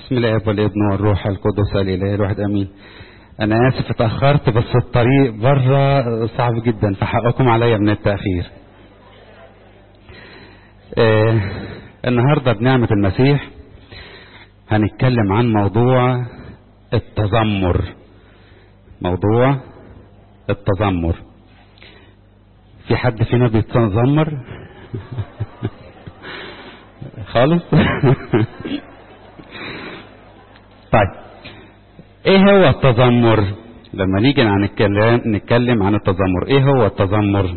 بسم الله والابن والروح القدس الاله الواحد امين انا اسف اتاخرت بس الطريق بره صعب جدا فحقكم عليا من التاخير آه النهارده بنعمه المسيح هنتكلم عن موضوع التذمر موضوع التذمر في حد فينا بيتذمر خالص طيب ايه هو التذمر لما نيجي نتكلم نتكلم عن التذمر ايه هو التذمر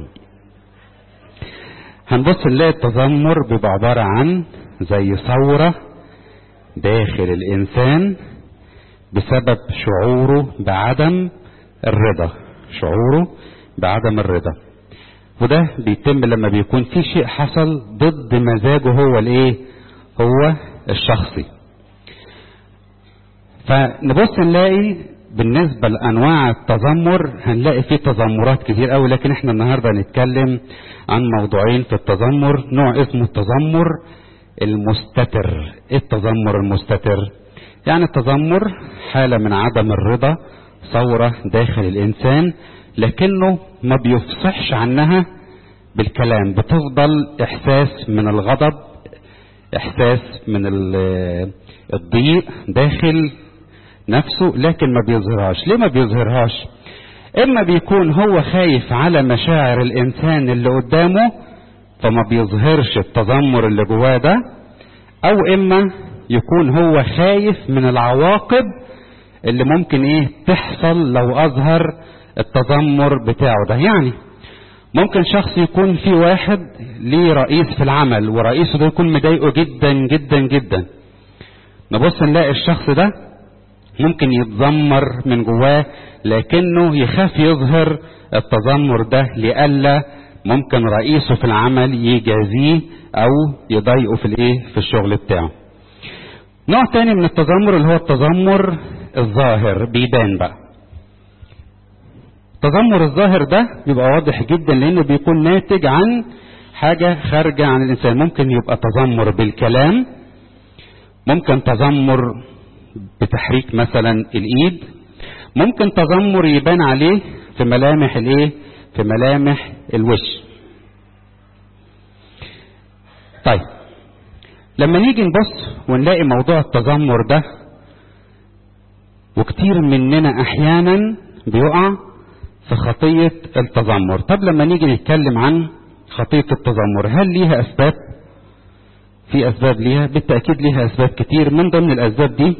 هنبص نلاقي التذمر بيبقى عبارة عن زي ثورة داخل الانسان بسبب شعوره بعدم الرضا شعوره بعدم الرضا وده بيتم لما بيكون في شيء حصل ضد مزاجه هو الايه هو الشخصي فنبص نلاقي بالنسبة لأنواع التذمر هنلاقي فيه تذمرات كتير قوي لكن احنا النهاردة هنتكلم عن موضوعين في التذمر نوع اسمه التذمر المستتر ايه التذمر المستتر يعني التذمر حالة من عدم الرضا ثورة داخل الإنسان لكنه ما بيفصحش عنها بالكلام بتفضل إحساس من الغضب إحساس من الضيق داخل نفسه لكن ما بيظهرهاش ليه ما بيظهرهاش اما بيكون هو خايف على مشاعر الانسان اللي قدامه فما بيظهرش التذمر اللي جواه ده او اما يكون هو خايف من العواقب اللي ممكن ايه تحصل لو اظهر التذمر بتاعه ده يعني ممكن شخص يكون في واحد ليه رئيس في العمل ورئيسه ده يكون مضايقه جدا جدا جدا نبص نلاقي الشخص ده ممكن يتذمر من جواه لكنه يخاف يظهر التذمر ده لئلا ممكن رئيسه في العمل يجازيه او يضايقه في الايه في الشغل بتاعه نوع تاني من التذمر اللي هو التذمر الظاهر بيبان بقى التذمر الظاهر ده بيبقى واضح جدا لانه بيكون ناتج عن حاجة خارجة عن الانسان ممكن يبقى تذمر بالكلام ممكن تذمر بتحريك مثلا الايد ممكن تذمر يبان عليه في ملامح الايه في ملامح الوش طيب لما نيجي نبص ونلاقي موضوع التذمر ده وكتير مننا احيانا بيقع في خطية التذمر طب لما نيجي نتكلم عن خطية التذمر هل ليها اسباب في اسباب ليها بالتأكيد ليها اسباب كتير من ضمن الاسباب دي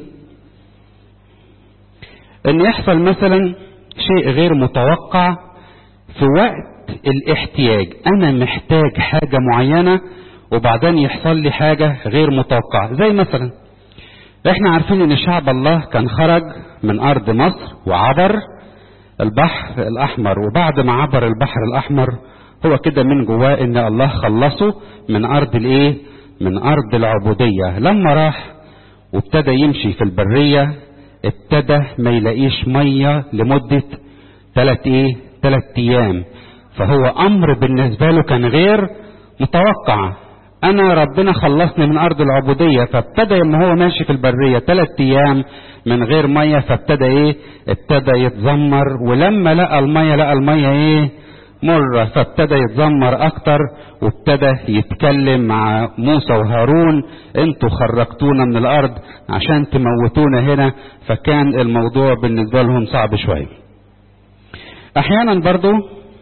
ان يحصل مثلا شيء غير متوقع في وقت الاحتياج انا محتاج حاجة معينة وبعدين يحصل لي حاجة غير متوقعة زي مثلا احنا عارفين ان شعب الله كان خرج من ارض مصر وعبر البحر الاحمر وبعد ما عبر البحر الاحمر هو كده من جواه ان الله خلصه من ارض الايه من ارض العبودية لما راح وابتدى يمشي في البرية ابتدى ما يلاقيش مية لمدة ثلاث ايه ثلاث ايام فهو امر بالنسبة له كان غير متوقع انا ربنا خلصني من ارض العبودية فابتدى لما هو ماشي في البرية ثلاث ايام من غير مية فابتدى ايه ابتدى يتذمر ولما لقى المية لقى المية ايه مرة فابتدى يتذمر اكتر وابتدى يتكلم مع موسى وهارون انتوا خرجتونا من الارض عشان تموتونا هنا فكان الموضوع بالنسبة لهم صعب شوية احيانا برضو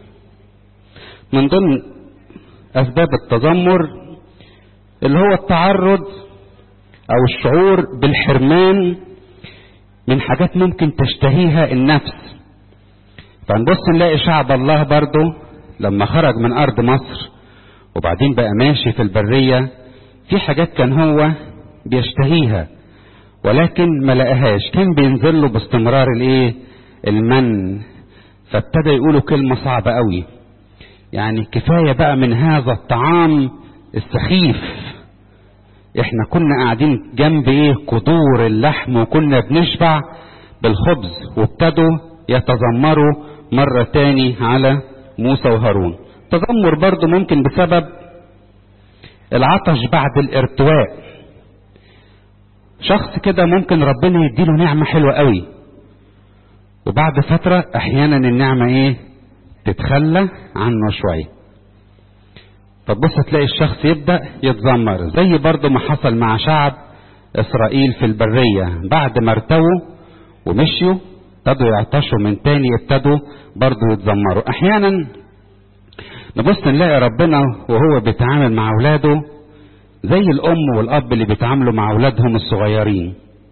من ضمن اسباب التذمر اللي هو التعرض او الشعور بالحرمان من حاجات ممكن تشتهيها النفس فنبص نلاقي شعب الله برضو لما خرج من ارض مصر وبعدين بقى ماشي في البرية في حاجات كان هو بيشتهيها ولكن ما لقاهاش كان بينزل له باستمرار الايه المن فابتدى يقولوا كلمة صعبة قوي يعني كفاية بقى من هذا الطعام السخيف احنا كنا قاعدين جنب ايه قدور اللحم وكنا بنشبع بالخبز وابتدوا يتذمروا مرة تاني على موسى وهارون تذمر برضو ممكن بسبب العطش بعد الارتواء شخص كده ممكن ربنا يديله نعمة حلوة قوي وبعد فترة احيانا النعمة ايه تتخلى عنه شوية فتبص تلاقي الشخص يبدأ يتذمر زي برضه ما حصل مع شعب اسرائيل في البرية بعد ما ارتووا ومشيوا ابتدوا يعطشوا من تاني ابتدوا برضه يتذمروا احيانا نبص نلاقي ربنا وهو بيتعامل مع اولاده زي الام والاب اللي بيتعاملوا مع اولادهم الصغيرين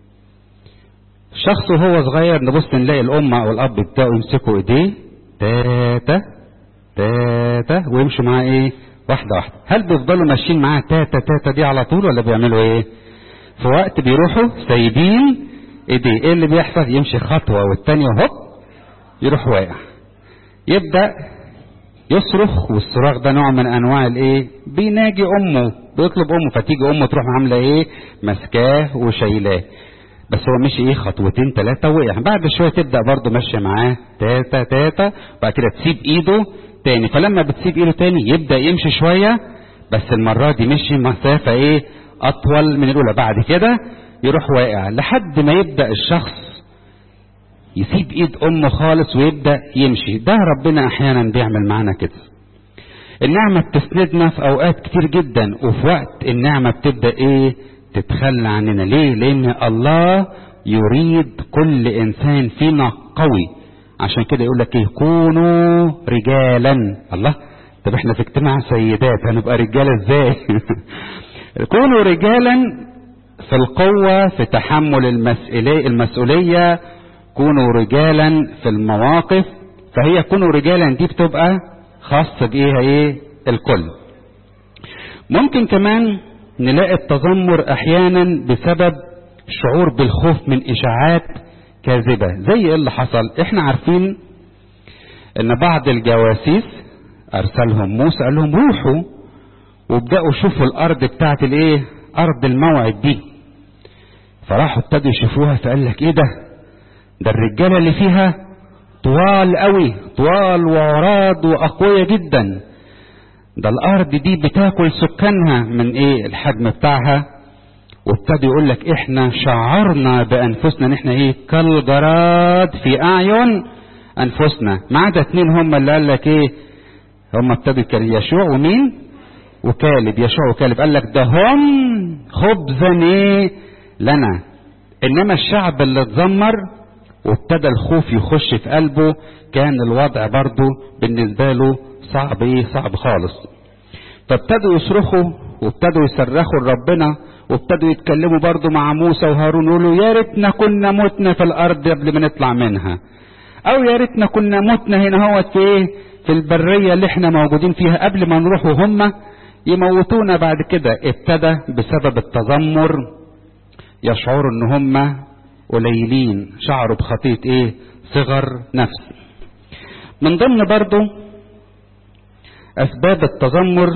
الشخص وهو صغير نبص نلاقي الام او الاب يبداوا يمسكوا ايديه تاتا تاتا ويمشوا معاه ايه واحده واحده هل بيفضلوا ماشيين معاه تاتا تاتا دي على طول ولا بيعملوا ايه في وقت بيروحوا سايبين ايديه ايه اللي بيحصل يمشي خطوه والتانيه هوب يروح واقع يبدا يصرخ والصراخ ده نوع من انواع الايه بيناجي امه بيطلب امه فتيجي امه تروح عامله ايه ماسكاه وشايلاه بس هو مشي ايه خطوتين ثلاثه وقع بعد شويه تبدا برضه ماشيه معاه تاتا تاتا بعد كده تسيب ايده تاني فلما بتسيب ايده تاني يبدا يمشي شويه بس المره دي مشي مسافه ايه اطول من الاولى بعد كده يروح واقع لحد ما يبدا الشخص يسيب ايد امه خالص ويبدا يمشي ده ربنا احيانا بيعمل معانا كده النعمه بتسندنا في اوقات كتير جدا وفي وقت النعمه بتبدا ايه تتخلى عننا ليه لان الله يريد كل انسان فينا قوي عشان كده يقول لك ايه كونوا رجالا الله طب احنا في اجتماع سيدات هنبقى رجاله ازاي كونوا رجالا في القوه في تحمل المسؤوليه المسؤوليه كونوا رجالا في المواقف فهي كونوا رجالا دي بتبقى خاصة بإيه ايه الكل ممكن كمان نلاقي التذمر احيانا بسبب الشعور بالخوف من اشاعات كاذبة زي ايه اللي حصل احنا عارفين ان بعض الجواسيس ارسلهم موسى قال لهم روحوا وابدأوا شوفوا الارض بتاعت الايه ارض الموعد دي فراحوا ابتدوا يشوفوها فقال لك ايه ده ده الرجالة اللي فيها طوال قوي طوال وعراض واقوياء جدا ده الارض دي بتاكل سكانها من ايه الحجم بتاعها وابتدى يقول لك احنا شعرنا بانفسنا ان احنا ايه كالجراد في اعين انفسنا ما عدا اتنين هم اللي قال لك ايه هم ابتدوا يشوع ومين وكالب يشوع وكالب قال لك ده هم خبزا ايه لنا انما الشعب اللي اتذمر وابتدى الخوف يخش في قلبه كان الوضع برضه بالنسبة له صعب ايه صعب خالص فابتدوا يصرخوا وابتدوا يصرخوا لربنا وابتدوا يتكلموا برضه مع موسى وهارون يقولوا يا ريتنا كنا متنا في الارض قبل ما نطلع منها او يا ريتنا كنا متنا هنا هو في ايه في البريه اللي احنا موجودين فيها قبل ما نروح وهم يموتونا بعد كده ابتدى بسبب التذمر يشعروا ان هم قليلين شعروا بخطية ايه صغر نفس من ضمن برضو اسباب التذمر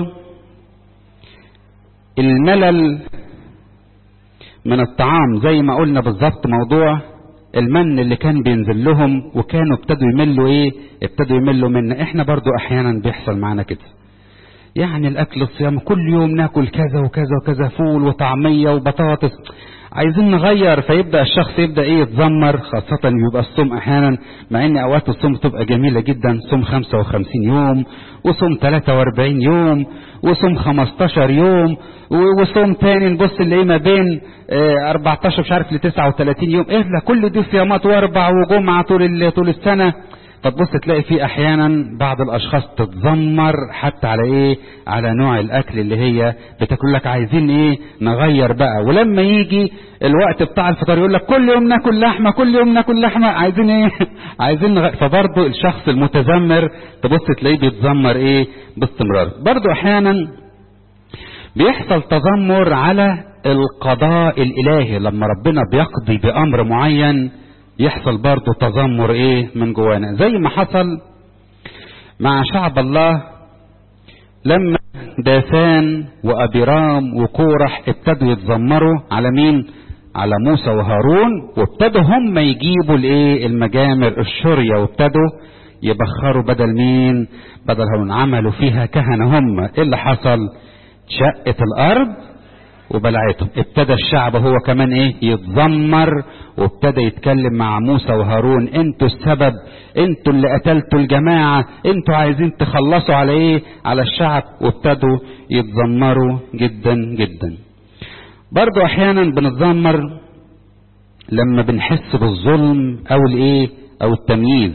الملل من الطعام زي ما قلنا بالظبط موضوع المن اللي كان بينزل لهم وكانوا ابتدوا يملوا ايه ابتدوا يملوا منا احنا برضو احيانا بيحصل معانا كده يعني الاكل الصيام كل يوم ناكل كذا وكذا وكذا فول وطعميه وبطاطس عايزين نغير فيبدا الشخص يبدا ايه يتذمر خاصه يبقى الصوم احيانا مع ان اوقات الصوم تبقى جميله جدا صوم 55 يوم وصوم 43 يوم وصوم 15 يوم وصوم تاني نبص نلاقيه ما بين 14 مش عارف ل 39 يوم ايه لا كل دي صيامات واربع وجمعه طول طول السنه فتبص تلاقي في احيانا بعض الاشخاص تتذمر حتى على ايه على نوع الاكل اللي هي بتاكل لك عايزين ايه نغير بقى ولما يجي الوقت بتاع الفطار يقول لك كل يوم ناكل لحمه كل يوم ناكل لحمه عايزين ايه عايزين نغير فبرضه الشخص المتذمر تبص تلاقيه بيتذمر ايه باستمرار برضه احيانا بيحصل تذمر على القضاء الالهي لما ربنا بيقضي بامر معين يحصل برضه تذمر ايه من جوانا زي ما حصل مع شعب الله لما داثان وابيرام وكورح ابتدوا يتذمروا على مين على موسى وهارون وابتدوا هم يجيبوا الايه المجامر الشريه وابتدوا يبخروا بدل مين بدل هارون عملوا فيها كهنه هم ايه اللي حصل شقت الارض وبلعته ابتدى الشعب هو كمان ايه يتذمر وابتدى يتكلم مع موسى وهارون انتوا السبب انتوا اللي قتلتوا الجماعة انتوا عايزين تخلصوا على ايه على الشعب وابتدوا يتذمروا جدا جدا برضو احيانا بنتذمر لما بنحس بالظلم او الايه او التمييز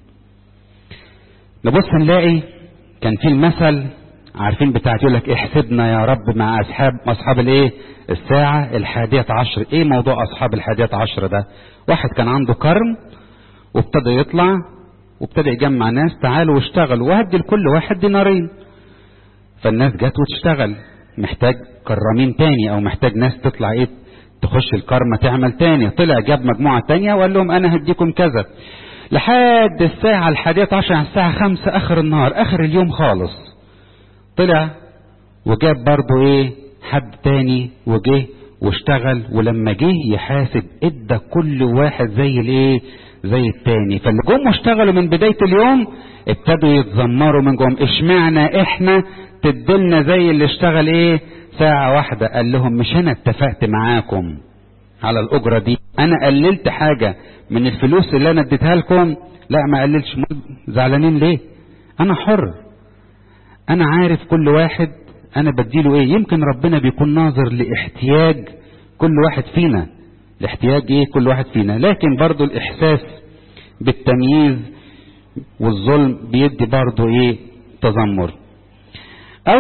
نبص نلاقي كان في المثل عارفين بتاعت يقول لك احسبنا يا رب مع اصحاب اصحاب الايه الساعة الحادية عشر ايه موضوع اصحاب الحادية عشر ده واحد كان عنده كرم وابتدى يطلع وابتدى يجمع ناس تعالوا واشتغلوا وهدي لكل واحد دينارين فالناس جت وتشتغل محتاج كرامين تاني او محتاج ناس تطلع ايه تخش الكرمة تعمل تاني طلع جاب مجموعة تانية وقال لهم انا هديكم كذا لحد الساعة الحادية عشر الساعة خمسة اخر النهار اخر اليوم خالص طلع وجاب برضه ايه حد تاني وجه واشتغل ولما جه يحاسب ادى كل واحد زي الايه زي التاني فاللي جم واشتغلوا من بداية اليوم ابتدوا يتذمروا من جوهم اشمعنا احنا تدلنا زي اللي اشتغل ايه ساعة واحدة قال لهم مش انا اتفقت معاكم على الاجرة دي انا قللت حاجة من الفلوس اللي انا اديتها لكم لا ما قللش زعلانين ليه انا حر انا عارف كل واحد انا بديله ايه يمكن ربنا بيكون ناظر لاحتياج كل واحد فينا الاحتياج ايه كل واحد فينا لكن برضو الاحساس بالتمييز والظلم بيدي برضو ايه تذمر او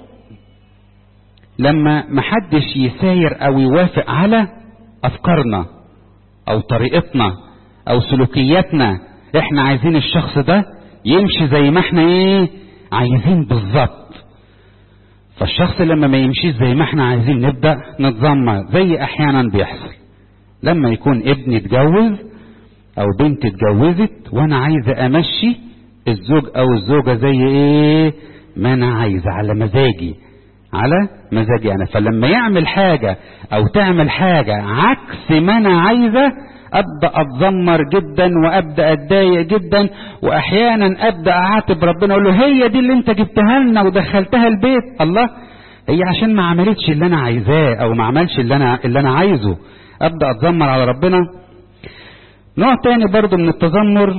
لما محدش يساير او يوافق على افكارنا او طريقتنا او سلوكياتنا احنا عايزين الشخص ده يمشي زي ما احنا ايه عايزين بالظبط فالشخص لما ما يمشيش زي ما احنا عايزين نبدا نتذمر زي احيانا بيحصل لما يكون ابني اتجوز او بنت اتجوزت وانا عايز امشي الزوج او الزوجة زي ايه ما انا عايز على مزاجي على مزاجي انا فلما يعمل حاجة او تعمل حاجة عكس ما انا عايزة ابدا اتذمر جدا وابدا اتضايق جدا واحيانا ابدا اعاتب ربنا اقول له هي دي اللي انت جبتها لنا ودخلتها البيت الله هي عشان ما عملتش اللي انا عايزاه او ما عملش اللي انا اللي انا عايزه ابدا اتذمر على ربنا نوع تاني برضو من التذمر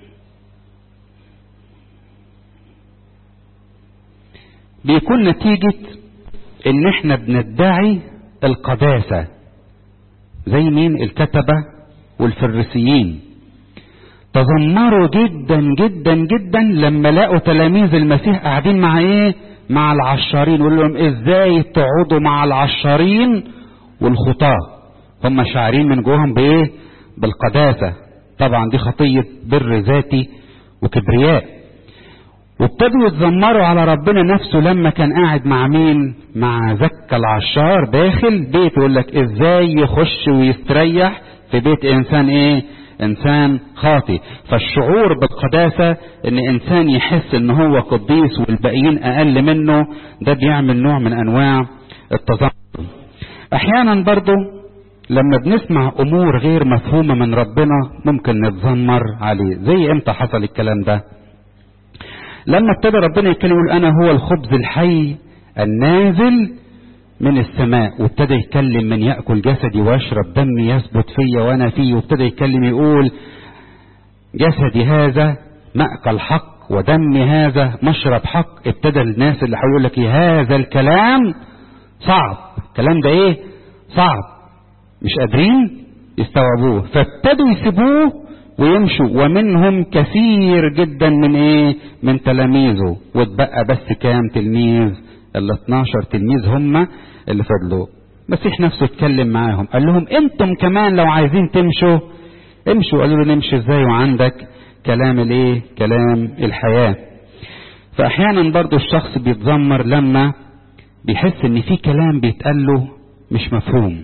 بيكون نتيجة ان احنا بندعي القداسة زي مين الكتبة والفريسيين تذمروا جدا جدا جدا لما لقوا تلاميذ المسيح قاعدين مع ايه مع العشارين ويقول لهم ازاي تقعدوا مع العشارين والخطاه هم شاعرين من جواهم بايه بالقداسة طبعا دي خطية بر ذاتي وكبرياء وابتدوا يتذمروا على ربنا نفسه لما كان قاعد مع مين مع زكا العشار داخل بيت يقول لك ازاي يخش ويستريح في بيت انسان ايه انسان خاطي فالشعور بالقداسة ان انسان يحس ان هو قديس والباقيين اقل منه ده بيعمل نوع من انواع التذمر احيانا برضو لما بنسمع امور غير مفهومه من ربنا ممكن نتذمر عليه زي امتى حصل الكلام ده لما ابتدى ربنا يتكلم يقول انا هو الخبز الحي النازل من السماء وابتدى يتكلم من ياكل جسدي ويشرب دمي يثبت فيا وانا فيه وابتدى يتكلم يقول جسدي هذا ماكل حق ودمي هذا مشرب حق ابتدى الناس اللي هيقول لك هذا الكلام صعب الكلام ده ايه صعب مش قادرين يستوعبوه فابتدوا يسيبوه ويمشوا ومنهم كثير جدا من ايه من تلاميذه واتبقى بس كام تلميذ ال 12 تلميذ هم اللي فضلوا المسيح نفسه اتكلم معاهم قال لهم انتم كمان لو عايزين تمشوا امشوا قالوا له نمشي ازاي وعندك كلام الايه كلام الحياة فاحيانا برضو الشخص بيتذمر لما بيحس ان في كلام بيتقال له مش مفهوم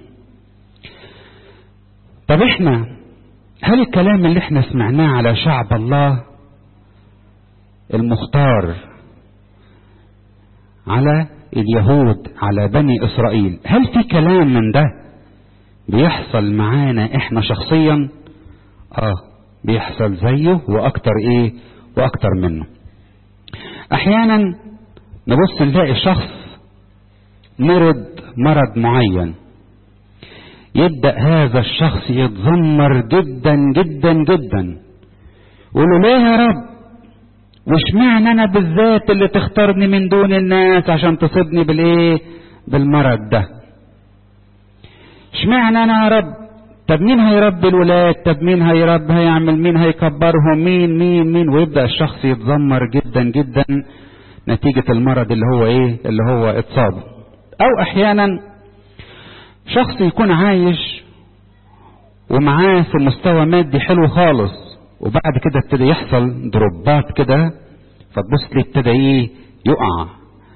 طب احنا هل الكلام اللي احنا سمعناه على شعب الله المختار على اليهود على بني اسرائيل هل في كلام من ده بيحصل معانا احنا شخصيا اه بيحصل زيه واكتر ايه واكتر منه احيانا نبص نلاقي شخص مرض مرض معين يبدأ هذا الشخص يتذمر جدا جدا جدا يقول ليه يا رب واشمعنى انا بالذات اللي تختارني من دون الناس عشان تصيبني بالايه بالمرض ده اشمعنى انا يا رب طب مين هيربي الولاد طب مين هيرب هيعمل مين هيكبرهم مين مين مين ويبدا الشخص يتذمر جدا جدا نتيجة المرض اللي هو ايه اللي هو اتصابه او احيانا شخص يكون عايش ومعاه في مستوى مادي حلو خالص وبعد كده ابتدى يحصل دروبات كده فتبص لي ابتدى ايه يقع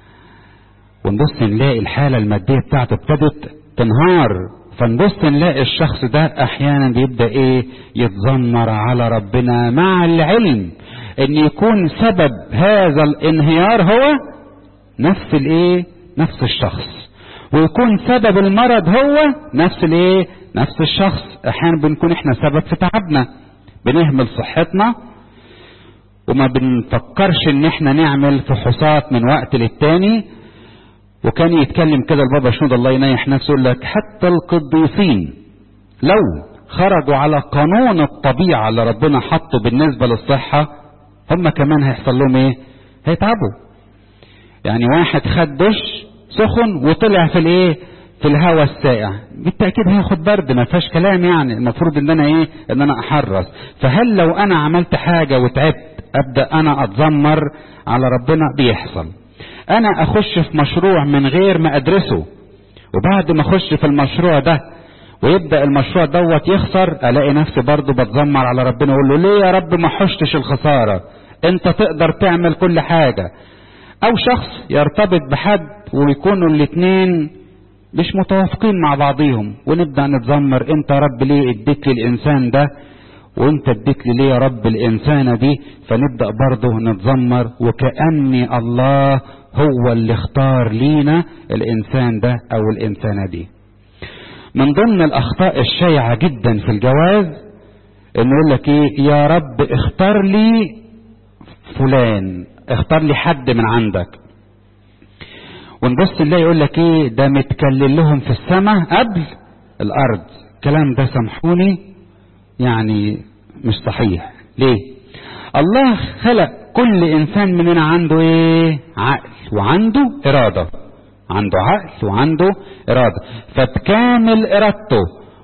ونبص نلاقي الحالة المادية بتاعته ابتدت تنهار فنبص نلاقي الشخص ده احيانا بيبدا ايه يتذمر على ربنا مع العلم ان يكون سبب هذا الانهيار هو نفس الايه نفس الشخص ويكون سبب المرض هو نفس الايه نفس الشخص احيانا بنكون احنا سبب في تعبنا بنهمل صحتنا وما بنفكرش ان احنا نعمل فحوصات من وقت للتاني وكان يتكلم كده البابا شنود الله ينيح نفسه يقول لك حتى القديسين لو خرجوا على قانون الطبيعة اللي ربنا حطه بالنسبة للصحة هم كمان هيحصل لهم ايه هيتعبوا يعني واحد خد دش سخن وطلع في الايه في الهواء الساقع بالتاكيد هياخد برد ما فيهاش كلام يعني المفروض ان انا ايه ان انا احرص فهل لو انا عملت حاجه وتعبت ابدا انا اتذمر على ربنا بيحصل انا اخش في مشروع من غير ما ادرسه وبعد ما اخش في المشروع ده ويبدا المشروع دوت يخسر الاقي نفسي برضه بتذمر على ربنا اقول له ليه يا رب ما حشتش الخساره انت تقدر تعمل كل حاجه او شخص يرتبط بحد ويكونوا الاتنين مش متوافقين مع بعضيهم ونبدا نتذمر انت يا رب ليه اديت لي الانسان ده وانت اديت لي ليه يا رب الانسانه دي فنبدا برضه نتذمر وكاني الله هو اللي اختار لينا الانسان ده او الانسانه دي من ضمن الاخطاء الشائعه جدا في الجواز انه يقول لك ايه يا رب اختار لي فلان اختار لي حد من عندك ونبص نلاقي يقول لك ايه ده متكلل لهم في السماء قبل الارض الكلام ده سامحوني يعني مش صحيح ليه الله خلق كل انسان مننا عنده ايه عقل وعنده اراده عنده عقل وعنده اراده فبكامل ارادته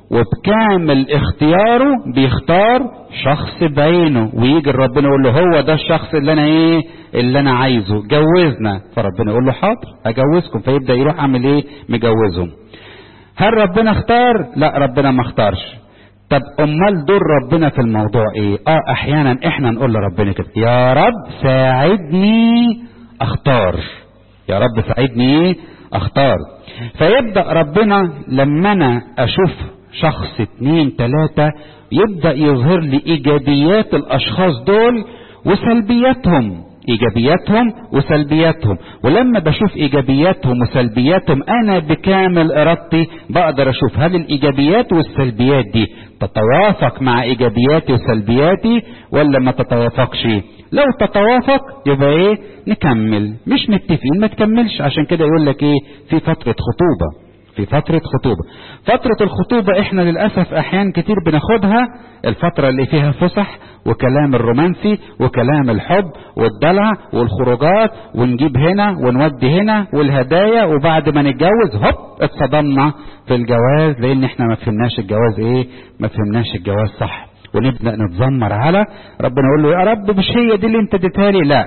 وبكامل اختياره بيختار شخص بعينه ويجي ربنا يقول له هو ده الشخص اللي انا ايه اللي انا عايزه جوزنا فربنا يقول له حاضر اجوزكم فيبدا يروح عامل ايه مجوزهم هل ربنا اختار لا ربنا ما اختارش طب امال دور ربنا في الموضوع ايه اه احيانا احنا نقول لربنا كده يا رب ساعدني اختار يا رب ساعدني ايه اختار فيبدا ربنا لما انا اشوف شخص اتنين تلاتة يبدأ يظهر لي ايجابيات الاشخاص دول وسلبياتهم ايجابياتهم وسلبياتهم ولما بشوف ايجابياتهم وسلبياتهم انا بكامل ارادتي بقدر اشوف هل الايجابيات والسلبيات دي تتوافق مع ايجابياتي وسلبياتي ولا ما تتوافقش لو تتوافق يبقى ايه نكمل مش متفقين ما تكملش عشان كده يقول لك ايه في فترة خطوبة في فترة خطوبة فترة الخطوبة احنا للأسف احيان كتير بناخدها الفترة اللي فيها فسح وكلام الرومانسي وكلام الحب والدلع والخروجات ونجيب هنا ونودي هنا والهدايا وبعد ما نتجوز هوب اتصدمنا في الجواز لان احنا ما فهمناش الجواز ايه ما فهمناش الجواز صح ونبدأ نتذمر على ربنا يقول له يا رب مش هي دي اللي انت اديتها لي لا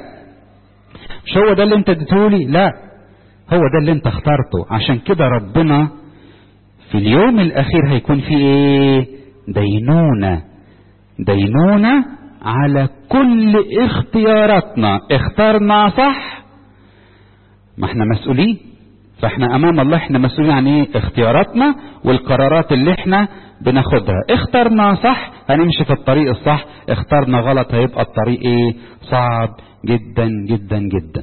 مش هو ده اللي انت اديته لي لا هو ده اللي انت اخترته عشان كده ربنا في اليوم الاخير هيكون في ايه دينونة دينونة على كل اختياراتنا اخترنا صح ما احنا مسؤولين فاحنا امام الله احنا مسؤولين عن ايه اختياراتنا والقرارات اللي احنا بناخدها اخترنا صح هنمشي في الطريق الصح اخترنا غلط هيبقى الطريق ايه صعب جدا جدا جدا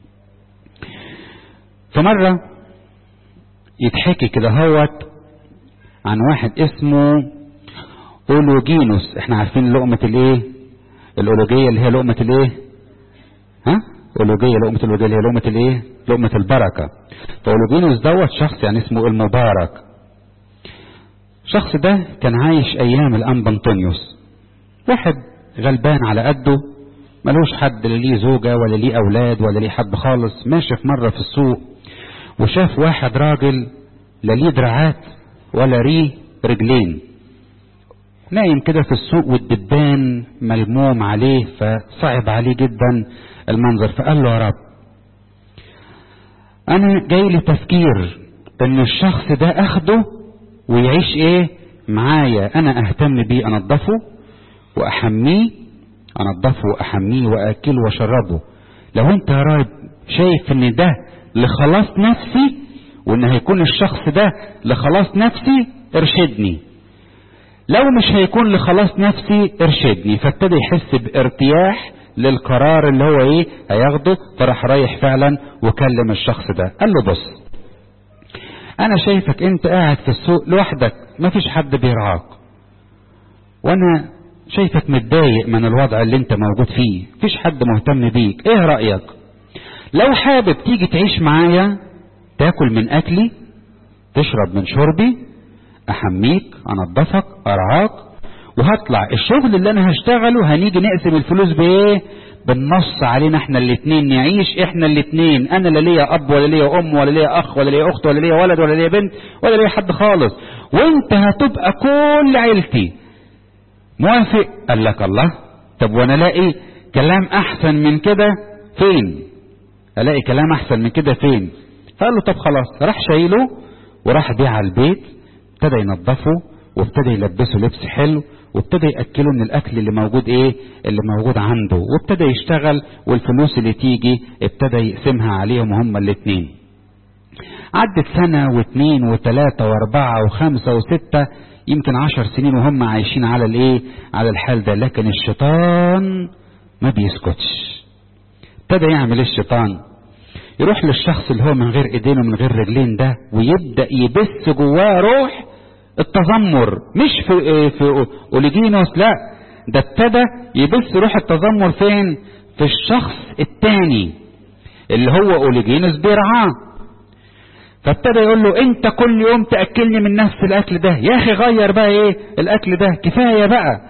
في مرة يتحكي كده هوت عن واحد اسمه اولوجينوس احنا عارفين لقمة الايه الاولوجية اللي هي لقمة الايه ها أولوجية لقمة الأولوجية اللي هي لقمة الإيه؟ لقمة البركة فأولوجينوس دوت شخص يعني اسمه المبارك الشخص ده كان عايش أيام الأنبا أنطونيوس واحد غلبان على قده ملوش حد لا ليه زوجة ولا ليه أولاد ولا ليه حد خالص ماشي في مرة في السوق وشاف واحد راجل لا ليه دراعات ولا ليه رجلين نايم كده في السوق والدبان ملموم عليه فصعب عليه جدا المنظر فقال له يا رب انا جاي لي تفكير ان الشخص ده اخده ويعيش ايه معايا انا اهتم بيه انضفه واحميه انضفه واحميه واكله واشربه لو انت يا رب شايف ان ده لخلاص نفسي وان هيكون الشخص ده لخلاص نفسي ارشدني لو مش هيكون لخلاص نفسي ارشدني فابتدى يحس بارتياح للقرار اللي هو ايه هياخده فراح رايح فعلا وكلم الشخص ده قال له بص انا شايفك انت قاعد في السوق لوحدك مفيش حد بيرعاك وانا شايفك متضايق من الوضع اللي انت موجود فيه مفيش حد مهتم بيك ايه رأيك لو حابب تيجي تعيش معايا تاكل من اكلي تشرب من شربي احميك انضفك ارعاك وهطلع الشغل اللي انا هشتغله هنيجي نقسم الفلوس بايه بالنص علينا احنا الاتنين نعيش احنا الاتنين انا لا ليا اب ولا ليا ام ولا ليا اخ ولا ليا اخت ولا ليا ولد ولا ليا بنت ولا ليا حد خالص وانت هتبقى كل عيلتي موافق قال لك الله طب وانا الاقي كلام احسن من كده فين الاقي كلام احسن من كده فين فقال له طب خلاص راح شايله وراح بيه على البيت ابتدى ينظفه وابتدى يلبسه لبس حلو وابتدى ياكله من الاكل اللي موجود ايه اللي موجود عنده وابتدى يشتغل والفلوس اللي تيجي ابتدى يقسمها عليهم هما الاثنين عدت سنة واثنين وثلاثة واربعة وخمسة وستة يمكن عشر سنين وهم عايشين على الايه على الحال ده لكن الشيطان ما بيسكتش ابتدى يعمل الشيطان يروح للشخص اللي هو من غير ايدين ومن غير رجلين ده ويبدا يبث جواه روح التذمر مش في في اوليجينوس لا ده ابتدى يبث روح التذمر فين في الشخص التاني اللي هو اوليجينوس بيرعاه فابتدى يقول له انت كل يوم تاكلني من نفس الاكل ده يا اخي غير بقى ايه الاكل ده كفايه بقى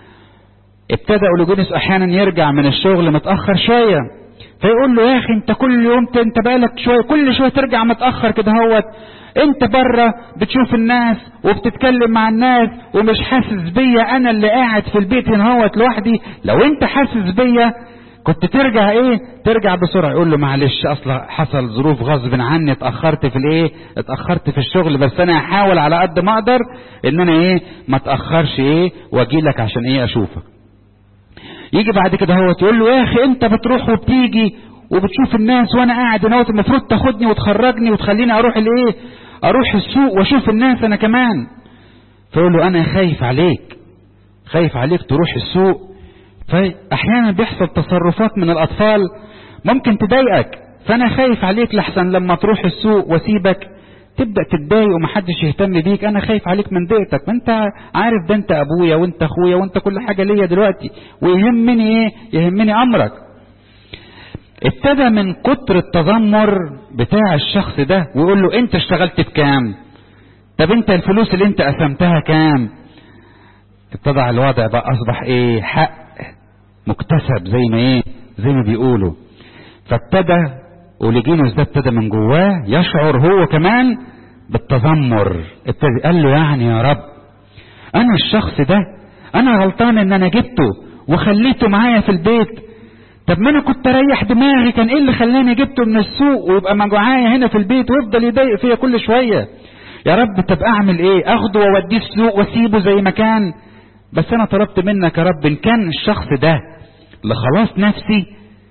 ابتدى اوليجينوس احيانا يرجع من الشغل متاخر شويه فيقول له يا اخي انت كل يوم انت بقالك شويه كل شويه ترجع متاخر كده هوت انت بره بتشوف الناس وبتتكلم مع الناس ومش حاسس بيا انا اللي قاعد في البيت هنا هوت لوحدي لو انت حاسس بيا كنت ترجع ايه ترجع بسرعه يقول له معلش اصلا حصل ظروف غصب عني اتاخرت في الايه اتاخرت في الشغل بس انا هحاول على قد ما اقدر ان انا ايه ما اتاخرش ايه واجي لك عشان ايه اشوفك يجي بعد كده هو تقول له يا اخي انت بتروح وبتيجي وبتشوف الناس وانا قاعد هنا المفروض تاخدني وتخرجني وتخليني اروح الايه اروح السوق واشوف الناس انا كمان فيقول له انا خايف عليك خايف عليك تروح السوق فاحيانا بيحصل تصرفات من الاطفال ممكن تضايقك فانا خايف عليك لحسن لما تروح السوق واسيبك تبدا تتضايق ومحدش يهتم بيك انا خايف عليك من ضيقتك ما انت عارف ده انت ابويا وانت اخويا وانت كل حاجه ليا دلوقتي ويهمني ايه يهمني امرك ابتدى من كتر التذمر بتاع الشخص ده ويقول له انت اشتغلت بكام طب انت الفلوس اللي انت قسمتها كام ابتدى الوضع بقى اصبح ايه حق مكتسب زي ما ايه زي ما بيقولوا فابتدى اوليجينوس ده ابتدى من جواه يشعر هو كمان بالتذمر ابتدى قال له يعني يا رب انا الشخص ده انا غلطان ان انا جبته وخليته معايا في البيت طب ما انا كنت اريح دماغي كان ايه اللي خلاني جبته من السوق ويبقى معايا هنا في البيت ويفضل يضايق فيا كل شويه يا رب طب اعمل ايه اخده واوديه السوق واسيبه زي ما كان بس انا طلبت منك يا رب ان كان الشخص ده لخلاص نفسي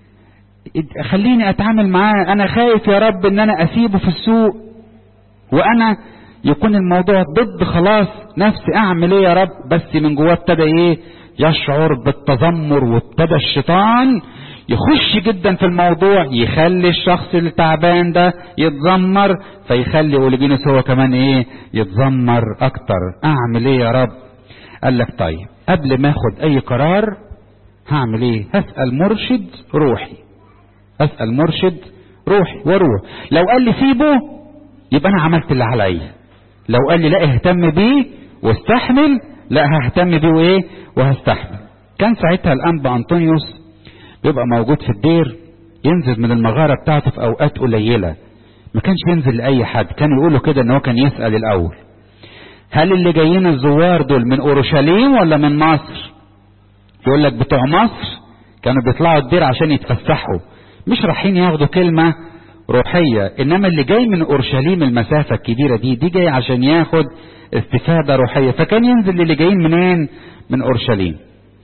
خليني اتعامل معاه انا خايف يا رب ان انا اسيبه في السوق وانا يكون الموضوع ضد خلاص نفسي اعمل ايه يا رب بس من جواه ابتدى ايه يشعر بالتذمر وابتدى الشيطان يخش جدا في الموضوع يخلي الشخص التعبان ده يتذمر فيخلي اوليجينوس هو كمان ايه يتذمر اكتر اعمل ايه يا رب قال لك طيب قبل ما اخد اي قرار هعمل ايه هسأل مرشد روحي اسال مرشد روحي واروح لو قال لي سيبه يبقى انا عملت اللي عليا لو قال لي لا اهتم بيه واستحمل لا ههتم بيه وايه وهستحمل كان ساعتها الانبا انطونيوس بيبقى موجود في الدير ينزل من المغاره بتاعته في اوقات قليله ما كانش ينزل لاي حد كان يقولوا كده ان هو كان يسال الاول هل اللي جايين الزوار دول من اورشليم ولا من مصر يقول لك بتوع مصر كانوا بيطلعوا الدير عشان يتفسحوا مش رايحين ياخدوا كلمة روحية انما اللي جاي من اورشليم المسافة الكبيرة دي دي جاي عشان ياخد استفادة روحية فكان ينزل للي جايين منين من اورشليم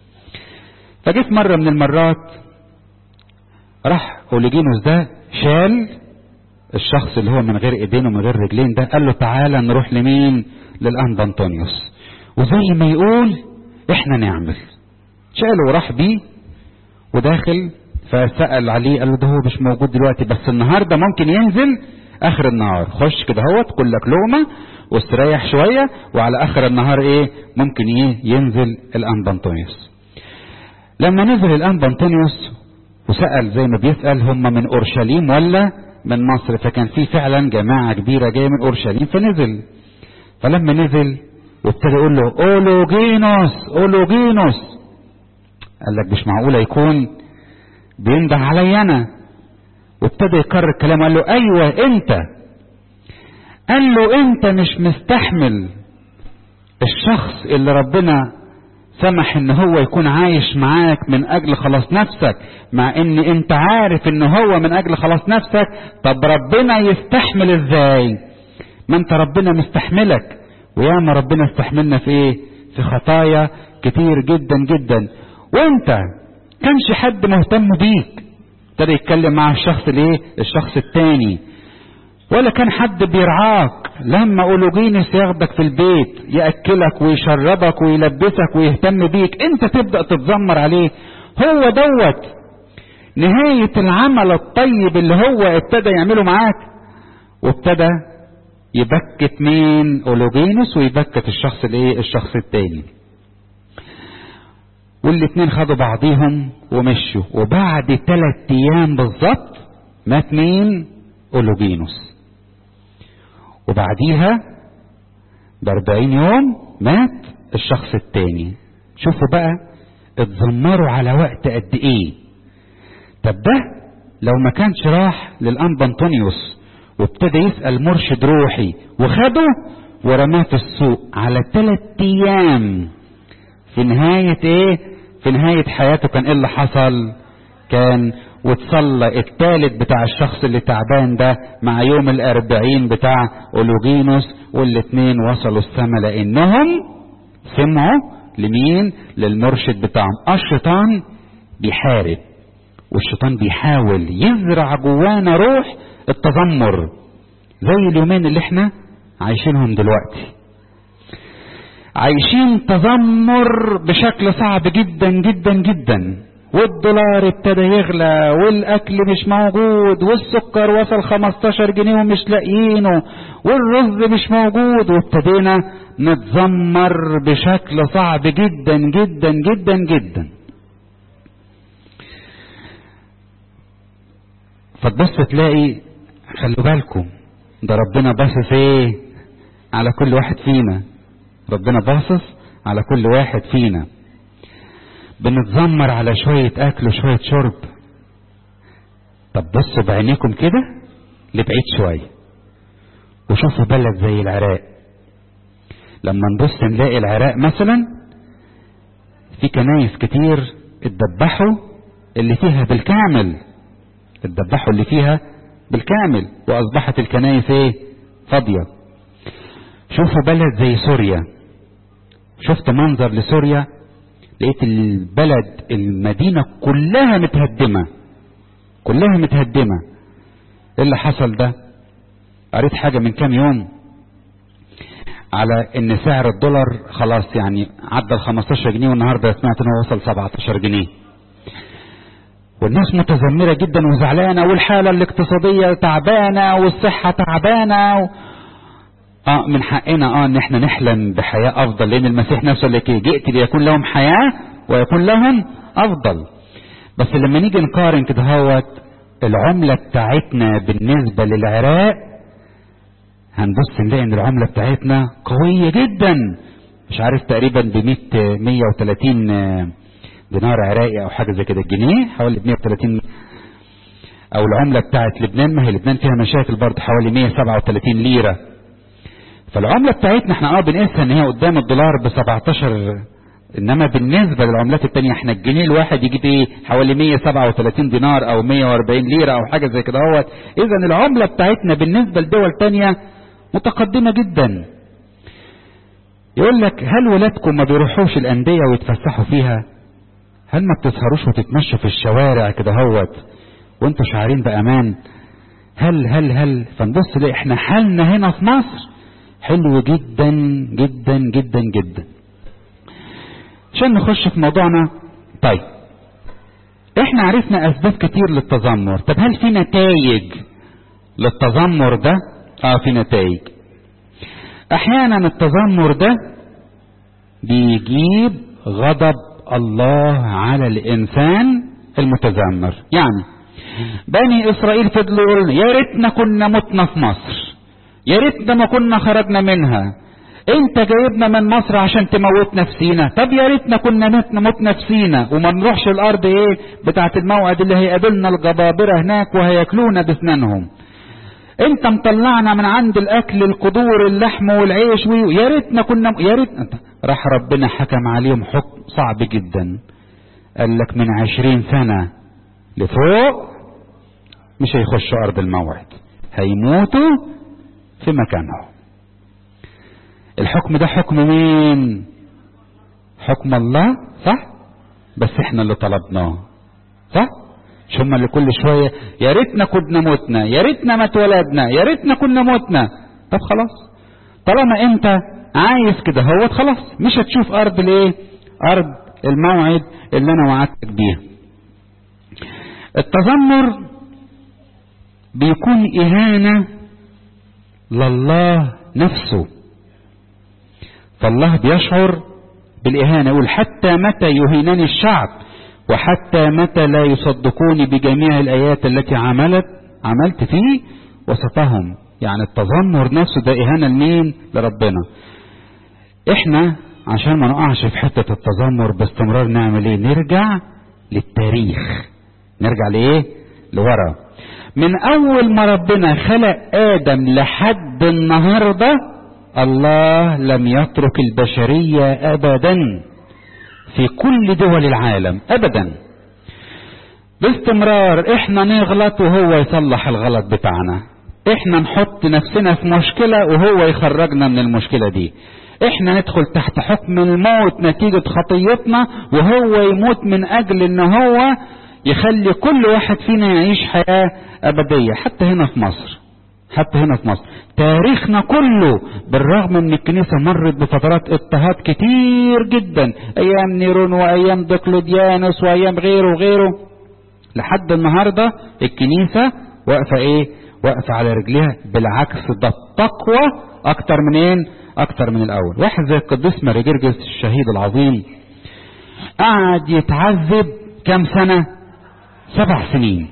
فجيت مرة من المرات راح اوليجينوس ده شال الشخص اللي هو من غير ايدين ومن غير رجلين ده قال له تعالى نروح لمين للانبا انطونيوس وزي ما يقول احنا نعمل شاله وراح بيه وداخل فسأل عليه قال له ده هو مش موجود دلوقتي بس النهارده ممكن ينزل اخر النهار خش كده اهوت كل لك لقمه واستريح شويه وعلى اخر النهار ايه ممكن ايه ينزل الانبا انطونيوس لما نزل الانبا انطونيوس وسأل زي ما بيسأل هم من اورشليم ولا من مصر فكان في فعلا جماعة كبيرة جاية من اورشليم فنزل فلما نزل وابتدى يقول له اولوجينوس اولوجينوس قال لك مش معقولة يكون بينده علي انا وابتدى يكرر الكلام قال له ايوه انت قال له انت مش مستحمل الشخص اللي ربنا سمح ان هو يكون عايش معاك من اجل خلاص نفسك مع ان انت عارف ان هو من اجل خلاص نفسك طب ربنا يستحمل ازاي ما انت ربنا مستحملك وياما ربنا استحملنا في ايه في خطايا كتير جدا جدا وانت كانش حد مهتم بيك ابتدى يتكلم مع الشخص الايه الشخص التاني ولا كان حد بيرعاك لما اولوجينس ياخدك في البيت ياكلك ويشربك ويلبسك ويهتم بيك انت تبدا تتذمر عليه هو دوت نهايه العمل الطيب اللي هو ابتدى يعمله معاك وابتدى يبكت مين اولوجينس ويبكت الشخص الايه الشخص التاني والاتنين خدوا بعضيهم ومشوا وبعد ثلاث ايام بالظبط مات مين اولوجينوس وبعديها باربعين يوم مات الشخص التاني شوفوا بقى اتذمروا على وقت قد ايه طب ده لو ما كانش راح للانبا انطونيوس وابتدى يسأل مرشد روحي وخده ورماه في السوق على ثلاث ايام في نهاية ايه في نهاية حياته كان ايه اللي حصل كان وتصلى الثالث بتاع الشخص اللي تعبان ده مع يوم الاربعين بتاع اولوجينوس والاتنين وصلوا السما لانهم سمعوا لمين للمرشد بتاعهم الشيطان بيحارب والشيطان بيحاول يزرع جوانا روح التذمر زي اليومين اللي احنا عايشينهم دلوقتي عايشين تذمر بشكل صعب جدا جدا جدا والدولار ابتدى يغلى والاكل مش موجود والسكر وصل 15 جنيه ومش لاقيينه والرز مش موجود وابتدينا نتذمر بشكل صعب جدا جدا جدا جدا فتبص تلاقي خلوا بالكم ده ربنا باصص ايه على كل واحد فينا ربنا باصص على كل واحد فينا بنتذمر على شوية أكل وشوية شرب طب بصوا بعينيكم كده لبعيد شوية وشوفوا بلد زي العراق لما نبص نلاقي العراق مثلا في كنايس كتير اتدبحوا اللي فيها بالكامل اتدبحوا اللي فيها بالكامل واصبحت الكنايس ايه فاضية شوفوا بلد زي سوريا شفت منظر لسوريا لقيت البلد المدينة كلها متهدمة كلها متهدمة ايه اللي حصل ده قريت حاجة من كام يوم على ان سعر الدولار خلاص يعني عدى ال 15 جنيه والنهارده سمعت انه وصل 17 جنيه والناس متذمره جدا وزعلانه والحاله الاقتصاديه تعبانه والصحه تعبانه و... اه من حقنا اه ان احنا نحلم بحياه افضل لان المسيح نفسه اللي جئت ليكون لهم حياه ويكون لهم افضل بس لما نيجي نقارن كده هوت العملة بتاعتنا بالنسبة للعراق هنبص نلاقي ان العملة بتاعتنا قوية جدا مش عارف تقريبا ب 100 130 دينار عراقي او حاجة زي كده الجنيه حوالي 130 او العملة بتاعت لبنان ما هي لبنان فيها مشاكل برضه حوالي 137 ليرة فالعملة بتاعتنا احنا اه بنقيسها ان هي قدام الدولار ب 17 انما بالنسبة للعملات التانية احنا الجنيه الواحد يجيب ايه حوالي 137 دينار او 140 ليرة او حاجة زي كده اهوت اذا العملة بتاعتنا بالنسبة لدول تانية متقدمة جدا يقول لك هل ولادكم ما بيروحوش الاندية ويتفسحوا فيها هل ما بتسهروش وتتمشوا في الشوارع كده هوت وانتوا شعارين بامان هل هل هل فنبص ليه احنا حالنا هنا في مصر حلو جدا جدا جدا جدا عشان نخش في موضوعنا طيب احنا عرفنا اسباب كتير للتذمر طب هل في نتائج للتذمر ده اه في نتائج احيانا التذمر ده بيجيب غضب الله على الانسان المتذمر يعني بني اسرائيل فضلوا يقولوا يا ريتنا كنا متنا في مصر يا ريتنا ما كنا خرجنا منها انت جايبنا من مصر عشان تموت نفسينا طب يا ريتنا كنا متنا مت نفسينا وما نروحش الارض ايه بتاعت الموعد اللي هيقابلنا الجبابره هناك وهياكلونا باسنانهم انت مطلعنا من عند الاكل القدور اللحم والعيش ويا ريتنا كنا يا ريت راح ربنا حكم عليهم حكم صعب جدا قال لك من عشرين سنة لفوق مش هيخشوا ارض الموعد هيموتوا في مكانهم الحكم ده حكم مين حكم الله صح بس احنا اللي طلبناه صح مش هما اللي كل شوية يا ريتنا كنا متنا يا ريتنا ما اتولدنا يا ريتنا كنا متنا طب خلاص طالما انت عايز كده هو خلاص مش هتشوف ارض الايه ارض الموعد اللي انا وعدتك بيها التذمر بيكون اهانة لله نفسه فالله بيشعر بالاهانة يقول حتى متى يهينني الشعب وحتى متى لا يصدقوني بجميع الآيات التي عملت عملت في وسطهم يعني التذمر نفسه ده إهانة لمين لربنا احنا عشان ما نقعش في حتة التذمر باستمرار نعمل ايه نرجع للتاريخ نرجع لايه لورا من اول ما ربنا خلق ادم لحد النهارده الله لم يترك البشريه ابدا في كل دول العالم ابدا باستمرار احنا نغلط وهو يصلح الغلط بتاعنا احنا نحط نفسنا في مشكلة وهو يخرجنا من المشكلة دي احنا ندخل تحت حكم الموت نتيجة خطيتنا وهو يموت من اجل ان هو يخلي كل واحد فينا يعيش حياة ابدية حتى هنا في مصر حتى هنا في مصر تاريخنا كله بالرغم ان الكنيسة مرت بفترات اضطهاد كتير جدا ايام نيرون وايام دقلديانوس وايام غيره وغيره لحد النهاردة الكنيسة واقفة ايه واقفة على رجليها بالعكس ده التقوى اكتر منين اكتر من الاول واحد زي القديس ماري جرجس الشهيد العظيم قعد يتعذب كام سنة سبع سنين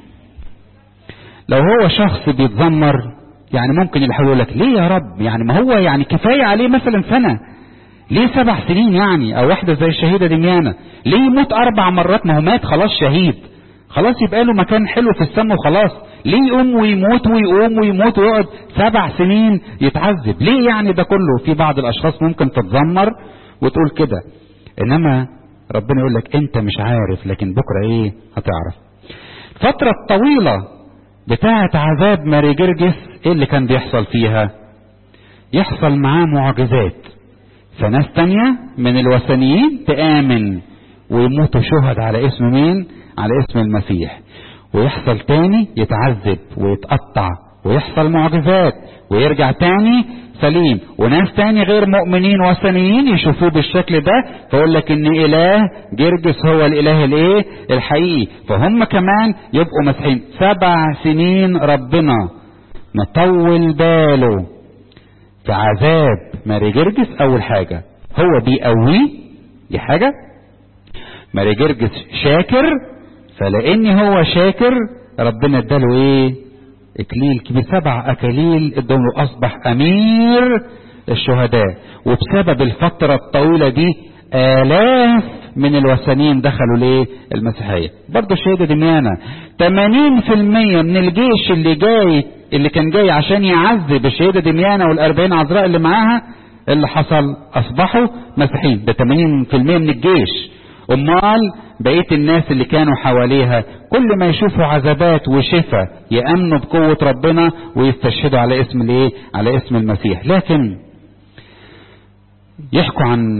لو هو شخص بيتذمر يعني ممكن الحلو يقول لك ليه يا رب يعني ما هو يعني كفاية عليه مثلا سنة ليه سبع سنين يعني او واحدة زي الشهيدة دميانة ليه يموت اربع مرات ما هو مات خلاص شهيد خلاص يبقى له مكان حلو في السماء وخلاص ليه يقوم ويموت ويقوم ويموت ويقعد سبع سنين يتعذب ليه يعني ده كله في بعض الاشخاص ممكن تتذمر وتقول كده انما ربنا يقول لك انت مش عارف لكن بكرة ايه هتعرف الفترة الطويلة بتاعة عذاب ماري جرجس ايه اللي كان بيحصل فيها يحصل معاه معجزات فناس تانية من الوثنيين تآمن ويموتوا شهد على اسم مين على اسم المسيح ويحصل تاني يتعذب ويتقطع ويحصل معجزات ويرجع تاني سليم وناس تاني غير مؤمنين وثنيين يشوفوه بالشكل ده فيقول لك ان اله جرجس هو الاله الايه الحقيقي فهم كمان يبقوا مسيحيين سبع سنين ربنا مطول باله في عذاب ماري جرجس اول حاجة هو بيقويه دي حاجة ماري جرجس شاكر فلان هو شاكر ربنا اداله ايه اكليل كبير سبع اكاليل اداله اصبح امير الشهداء وبسبب الفترة الطويلة دي الاف من الوثنيين دخلوا ليه المسيحية برضه الشهيدة دميانة 80% من الجيش اللي جاي اللي كان جاي عشان يعذب الشهيدة دميانة والأربعين عذراء اللي معاها اللي حصل أصبحوا مسيحيين ده 80% من الجيش أمال بقية الناس اللي كانوا حواليها كل ما يشوفوا عذابات وشفا يأمنوا بقوة ربنا ويستشهدوا على اسم الايه على اسم المسيح لكن يحكوا عن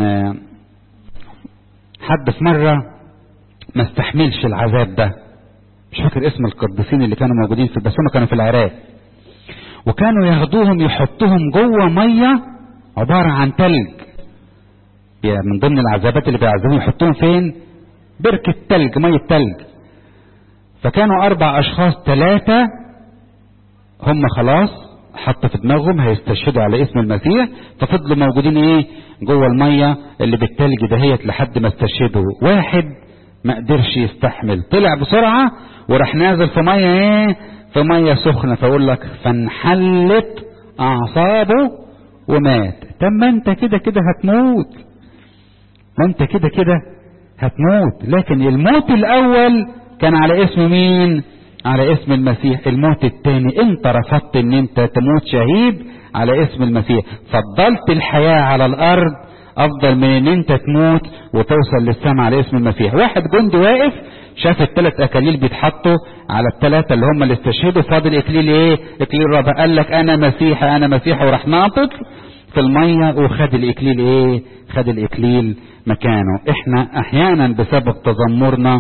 حد في مرة ما استحملش العذاب ده مش فاكر اسم القديسين اللي كانوا موجودين في بس هم كانوا في العراق وكانوا ياخدوهم يحطوهم جوه ميه عباره عن تلج يعني من ضمن العذابات اللي بيعذبوهم يحطوهم فين بركه تلج ميه تلج فكانوا اربع اشخاص ثلاثه هم خلاص حط في دماغهم هيستشهدوا على اسم المسيح ففضلوا موجودين ايه جوه الميه اللي بالتلج دهيت لحد ما استشهدوا واحد ما قدرش يستحمل طلع بسرعه وراح نازل في ميه ايه في ميه سخنه فاقول لك فانحلت اعصابه ومات طب ما انت كده كده هتموت ما انت كده كده هتموت لكن الموت الاول كان على اسم مين على اسم المسيح الموت الثاني انت رفضت ان انت تموت شهيد على اسم المسيح فضلت الحياة على الارض افضل من ان انت تموت وتوصل للسماء على اسم المسيح واحد جندي واقف شاف الثلاث اكاليل بيتحطوا على الثلاثه اللي هم اللي استشهدوا فاضل اكليل ايه اكليل رابع قال لك انا مسيحي انا مسيحي وراح ناطط في الميه وخد الاكليل ايه خد الاكليل مكانه احنا احيانا بسبب تذمرنا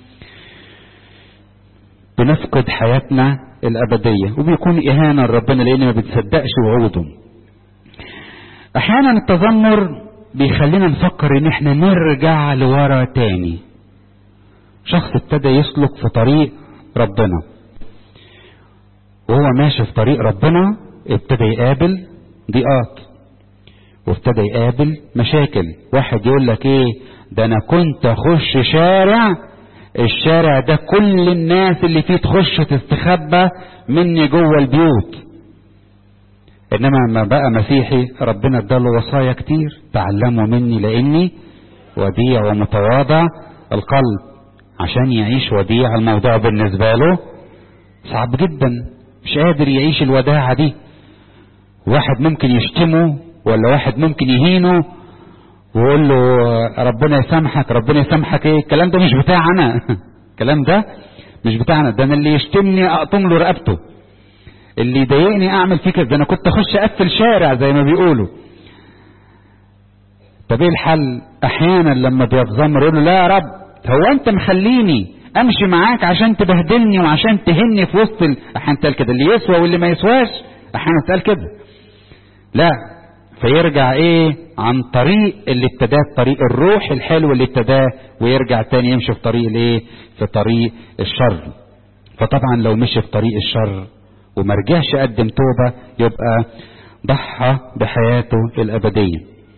بنفقد حياتنا الابديه وبيكون اهانه لربنا لان ما بتصدقش وعوده احيانا التذمر بيخلينا نفكر ان احنا نرجع لورا تاني شخص ابتدى يسلك في طريق ربنا وهو ماشي في طريق ربنا ابتدى يقابل ضيقات وابتدى يقابل مشاكل واحد يقول لك ايه ده انا كنت اخش شارع الشارع ده كل الناس اللي فيه تخش تستخبى مني جوه البيوت انما لما بقى مسيحي ربنا اداله وصايا كتير تعلموا مني لاني وديع ومتواضع القلب عشان يعيش وديع الموضوع بالنسبه له صعب جدا مش قادر يعيش الوداعه دي واحد ممكن يشتمه ولا واحد ممكن يهينه ويقول له ربنا يسامحك ربنا يسامحك ايه الكلام ده مش بتاعنا الكلام ده مش بتاعنا ده انا اللي يشتمني اقطم له رقبته اللي يضايقني اعمل فيه كده ده انا كنت اخش اقفل شارع زي ما بيقولوا طب ايه الحل احيانا لما بيتذمر يقول له لا يا رب هو انت مخليني امشي معاك عشان تبهدلني وعشان تهني في وسط ال... احيانا تقال كده اللي يسوى واللي ما يسواش احيانا تقال كده لا فيرجع ايه عن طريق اللي ابتداه طريق الروح الحلو اللي ابتداه ويرجع تاني يمشي في طريق الايه في طريق الشر فطبعا لو مشي في طريق الشر وما رجعش قدم توبة يبقى ضحى بحياته الأبدية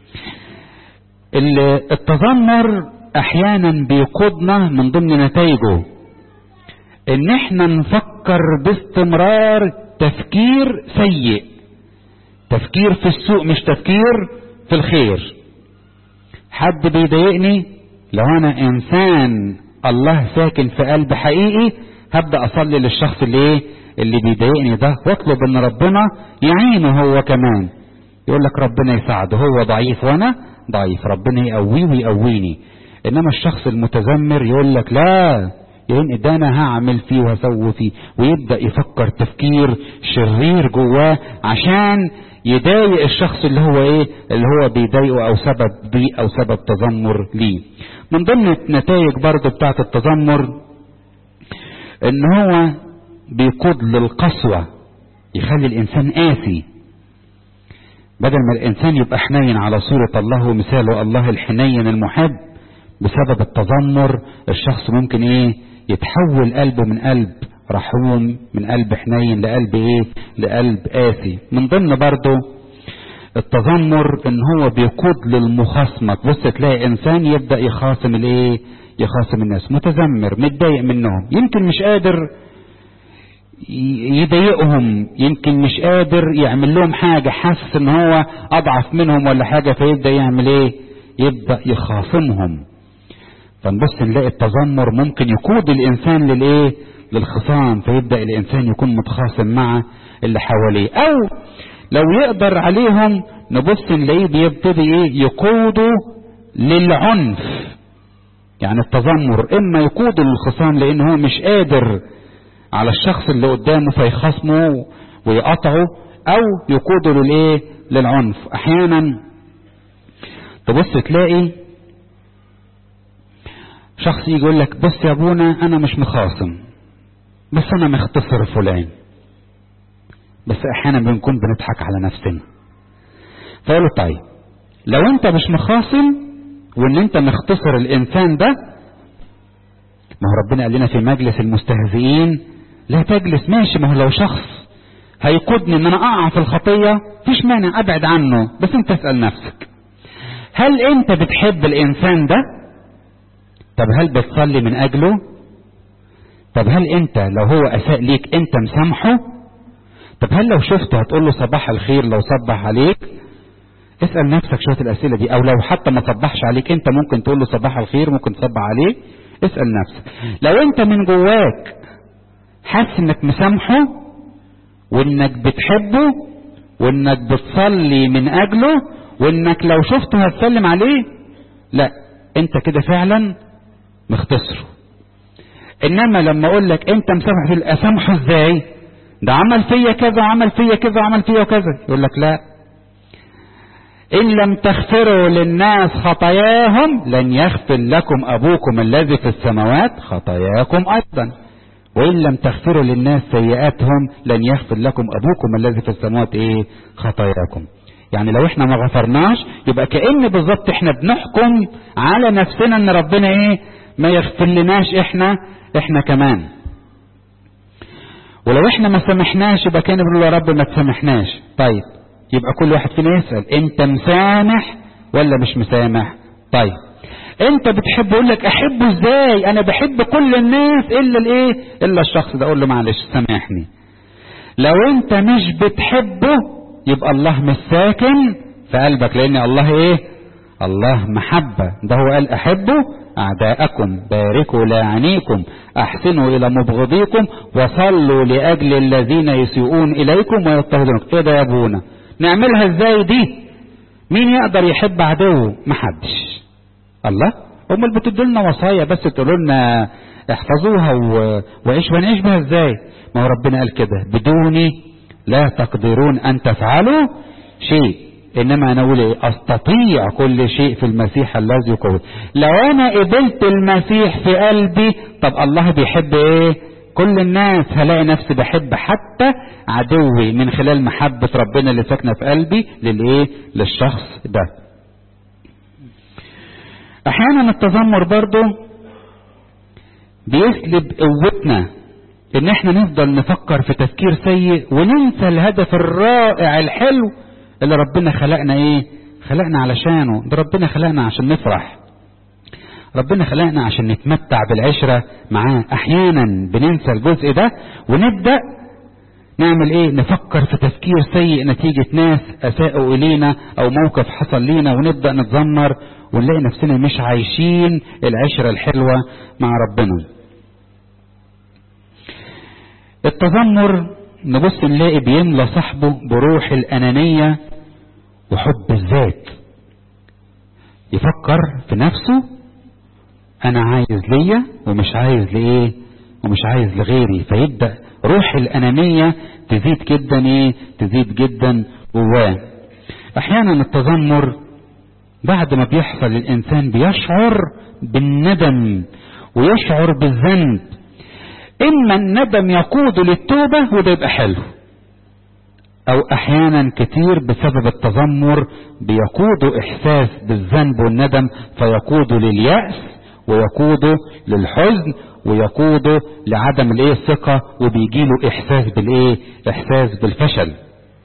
التذمر احيانا بيقودنا من ضمن نتائجه ان احنا نفكر باستمرار تفكير سيء تفكير في السوء مش تفكير في الخير حد بيضايقني لو انا انسان الله ساكن في قلب حقيقي هبدا اصلي للشخص اللي ايه اللي بيضايقني ده واطلب ان ربنا يعينه هو كمان يقول لك ربنا يساعده هو ضعيف وانا ضعيف ربنا يقويه ويقويني انما الشخص المتذمر يقول لك لا يعني ده انا هعمل فيه وهسوي فيه ويبدا يفكر تفكير شرير جواه عشان يضايق الشخص اللي هو ايه اللي هو بيضايقه او سبب ضيق او سبب تذمر ليه من ضمن النتائج برضه بتاعت التذمر ان هو بيقود للقسوة يخلي الانسان قاسي بدل ما الانسان يبقى حنين على صورة الله ومثاله الله الحنين المحب بسبب التذمر الشخص ممكن ايه يتحول قلبه من قلب رحوم من قلب حنين لقلب ايه لقلب قاسي من ضمن برضه التذمر ان هو بيقود للمخاصمة بص تلاقي انسان يبدأ يخاصم الايه يخاصم الناس متذمر متضايق منهم يمكن مش قادر يضايقهم يمكن مش قادر يعمل لهم حاجة حاسس ان هو اضعف منهم ولا حاجة فيبدأ يعمل ايه يبدأ يخاصمهم فنبص نلاقي التذمر ممكن يقود الانسان للايه للخصام فيبدأ الانسان يكون متخاصم مع اللي حواليه او لو يقدر عليهم نبص نلاقيه بيبتدي ايه يقوده للعنف يعني التذمر اما يقوده للخصام لان هو مش قادر على الشخص اللي قدامه فيخصمه ويقطعه او يقوده للايه للعنف احيانا تبص تلاقي شخص يجي يقول لك بص يا ابونا انا مش مخاصم بس انا مختصر فلان بس احيانا بنكون بنضحك على نفسنا فقالوا طيب لو انت مش مخاصم وان انت مختصر الانسان ده ما هو ربنا قال لنا في مجلس المستهزئين لا تجلس ماشي ما هو لو شخص هيقودني ان انا اقع في الخطيه فيش مانع ابعد عنه بس انت اسال نفسك هل انت بتحب الانسان ده طب هل بتصلي من اجله طب هل انت لو هو اساء ليك انت مسامحه طب هل لو شفته هتقول له صباح الخير لو صبح عليك اسال نفسك شويه الاسئله دي او لو حتى ما صبحش عليك انت ممكن تقول له صباح الخير ممكن تصبح عليه اسال نفسك لو انت من جواك حاسس انك مسامحه وانك بتحبه وانك بتصلي من اجله وانك لو شفته هتسلم عليه لا انت كده فعلا مختصره انما لما اقول لك انت مسامح في اسامحه ازاي ده عمل فيا كذا وعمل فيا كذا وعمل فيا كذا يقول لك لا ان لم تغفروا للناس خطاياهم لن يغفر لكم ابوكم الذي في السماوات خطاياكم ايضا وان لم تغفروا للناس سيئاتهم لن يغفر لكم ابوكم الذي في السماوات ايه خطاياكم يعني لو احنا ما غفرناش يبقى كأن بالظبط احنا بنحكم على نفسنا ان ربنا ايه ما يغفر لناش احنا احنا كمان ولو احنا ما سامحناش يبقى كان بنقول يا رب ما تسامحناش طيب يبقى كل واحد فينا يسأل انت مسامح ولا مش مسامح طيب انت بتحب يقول لك احبه ازاي انا بحب كل الناس الا الايه الا الشخص ده اقول له معلش سامحني لو انت مش بتحبه يبقى الله مش ساكن في قلبك لان الله ايه الله محبة ده هو قال احبوا اعداءكم باركوا لاعنيكم احسنوا الى مبغضيكم وصلوا لاجل الذين يسيئون اليكم ويضطهدونكم ايه ده يا ابونا نعملها ازاي دي مين يقدر يحب عدوه محدش الله امال بتدوا لنا وصايا بس تقولوا لنا احفظوها و... وعيش ونعيش بها ازاي ما هو ربنا قال كده بدوني لا تقدرون ان تفعلوا شيء انما انا اقول ايه استطيع كل شيء في المسيح الذي يقول لو انا قبلت المسيح في قلبي طب الله بيحب ايه كل الناس هلاقي نفسي بحب حتى عدوي من خلال محبة ربنا اللي ساكنة في قلبي للايه للشخص ده احيانا التذمر برضه بيسلب قوتنا ان احنا نفضل نفكر في تفكير سيء وننسى الهدف الرائع الحلو اللي ربنا خلقنا ايه خلقنا علشانه ده ربنا خلقنا عشان نفرح ربنا خلقنا عشان نتمتع بالعشرة معاه احيانا بننسى الجزء ده ونبدأ نعمل ايه نفكر في تفكير سيء نتيجة ناس اساءوا الينا او موقف حصل لينا ونبدأ نتذمر ونلاقي نفسنا مش عايشين العشرة الحلوة مع ربنا التذمر نبص نلاقي بيملى صاحبه بروح الأنانية وحب الذات يفكر في نفسه أنا عايز ليا ومش عايز لإيه ومش عايز لغيري فيبدأ روح الأنانية تزيد جدا إيه تزيد جدا جواه أحيانا التذمر بعد ما بيحصل الإنسان بيشعر بالندم ويشعر بالذنب اما الندم يقود للتوبة وده يبقى حلو او احيانا كتير بسبب التذمر بيقودوا احساس بالذنب والندم فيقودوا لليأس ويقودوا للحزن ويقودوا لعدم الايه الثقة وبيجيله احساس بالايه احساس بالفشل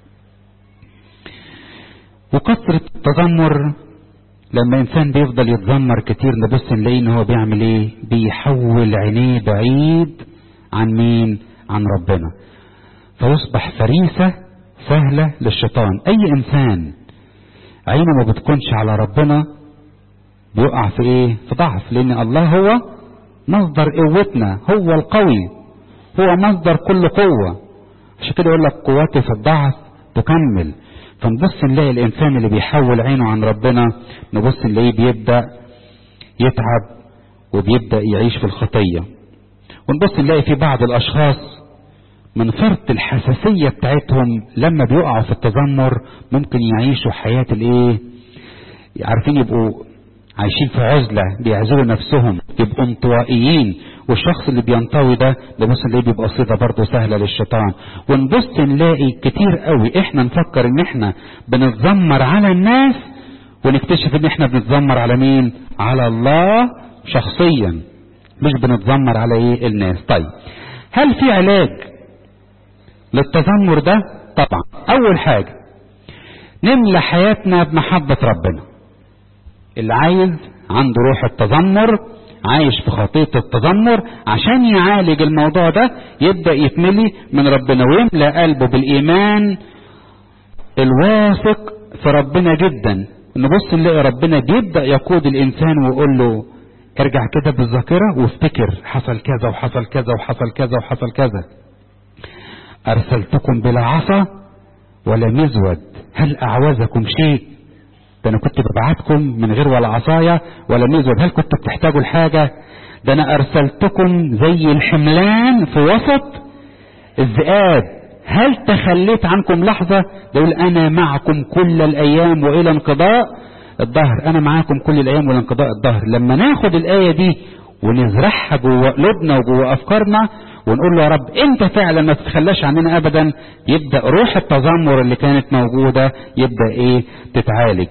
وكثرة التذمر لما انسان بيفضل يتذمر كتير نبص نلاقيه ان هو بيعمل ايه بيحول عينيه بعيد عن مين عن ربنا فيصبح فريسة سهلة للشيطان اي انسان عينه ما بتكونش على ربنا بيقع في ايه في ضعف لان الله هو مصدر قوتنا هو القوي هو مصدر كل قوة عشان كده يقول لك قوتي في الضعف تكمل فنبص نلاقي الانسان اللي بيحول عينه عن ربنا نبص نلاقيه بيبدا يتعب وبيبدا يعيش في الخطيه ونبص نلاقي في بعض الاشخاص من فرط الحساسيه بتاعتهم لما بيقعوا في التذمر ممكن يعيشوا حياه الايه عارفين يبقوا عايشين في عزله بيعزلوا نفسهم يبقوا انطوائيين والشخص اللي بينطوي ده نبص نلاقيه بيبقى صيده برضه سهله للشيطان ونبص نلاقي كتير قوي احنا نفكر ان احنا بنتذمر على الناس ونكتشف ان احنا بنتذمر على مين على الله شخصيا مش بنتذمر على ايه الناس طيب هل في علاج للتذمر ده طبعا اول حاجه نملى حياتنا بمحبه ربنا اللي عايز عنده روح التذمر عايش في خطية التذمر عشان يعالج الموضوع ده يبدأ يتملي من ربنا ويملى قلبه بالإيمان الواثق في ربنا جدا نبص نلاقي ربنا بيبدأ يقود الإنسان ويقول له ارجع كده بالذاكرة وافتكر حصل كذا وحصل كذا وحصل كذا وحصل كذا أرسلتكم بلا عصا ولا مزود هل أعوزكم شيء ده انا كنت ببعتكم من غير ولا عصاية ولا مزود هل كنتوا بتحتاجوا الحاجة ده انا ارسلتكم زي الحملان في وسط الذئاب هل تخليت عنكم لحظة يقول انا معكم كل الايام والى انقضاء الظهر انا معاكم كل الايام والى انقضاء الظهر لما ناخد الاية دي ونزرعها جوه قلوبنا وجوه افكارنا ونقول له يا رب انت فعلا ما تتخلاش عننا ابدا يبدا روح التذمر اللي كانت موجوده يبدا ايه تتعالج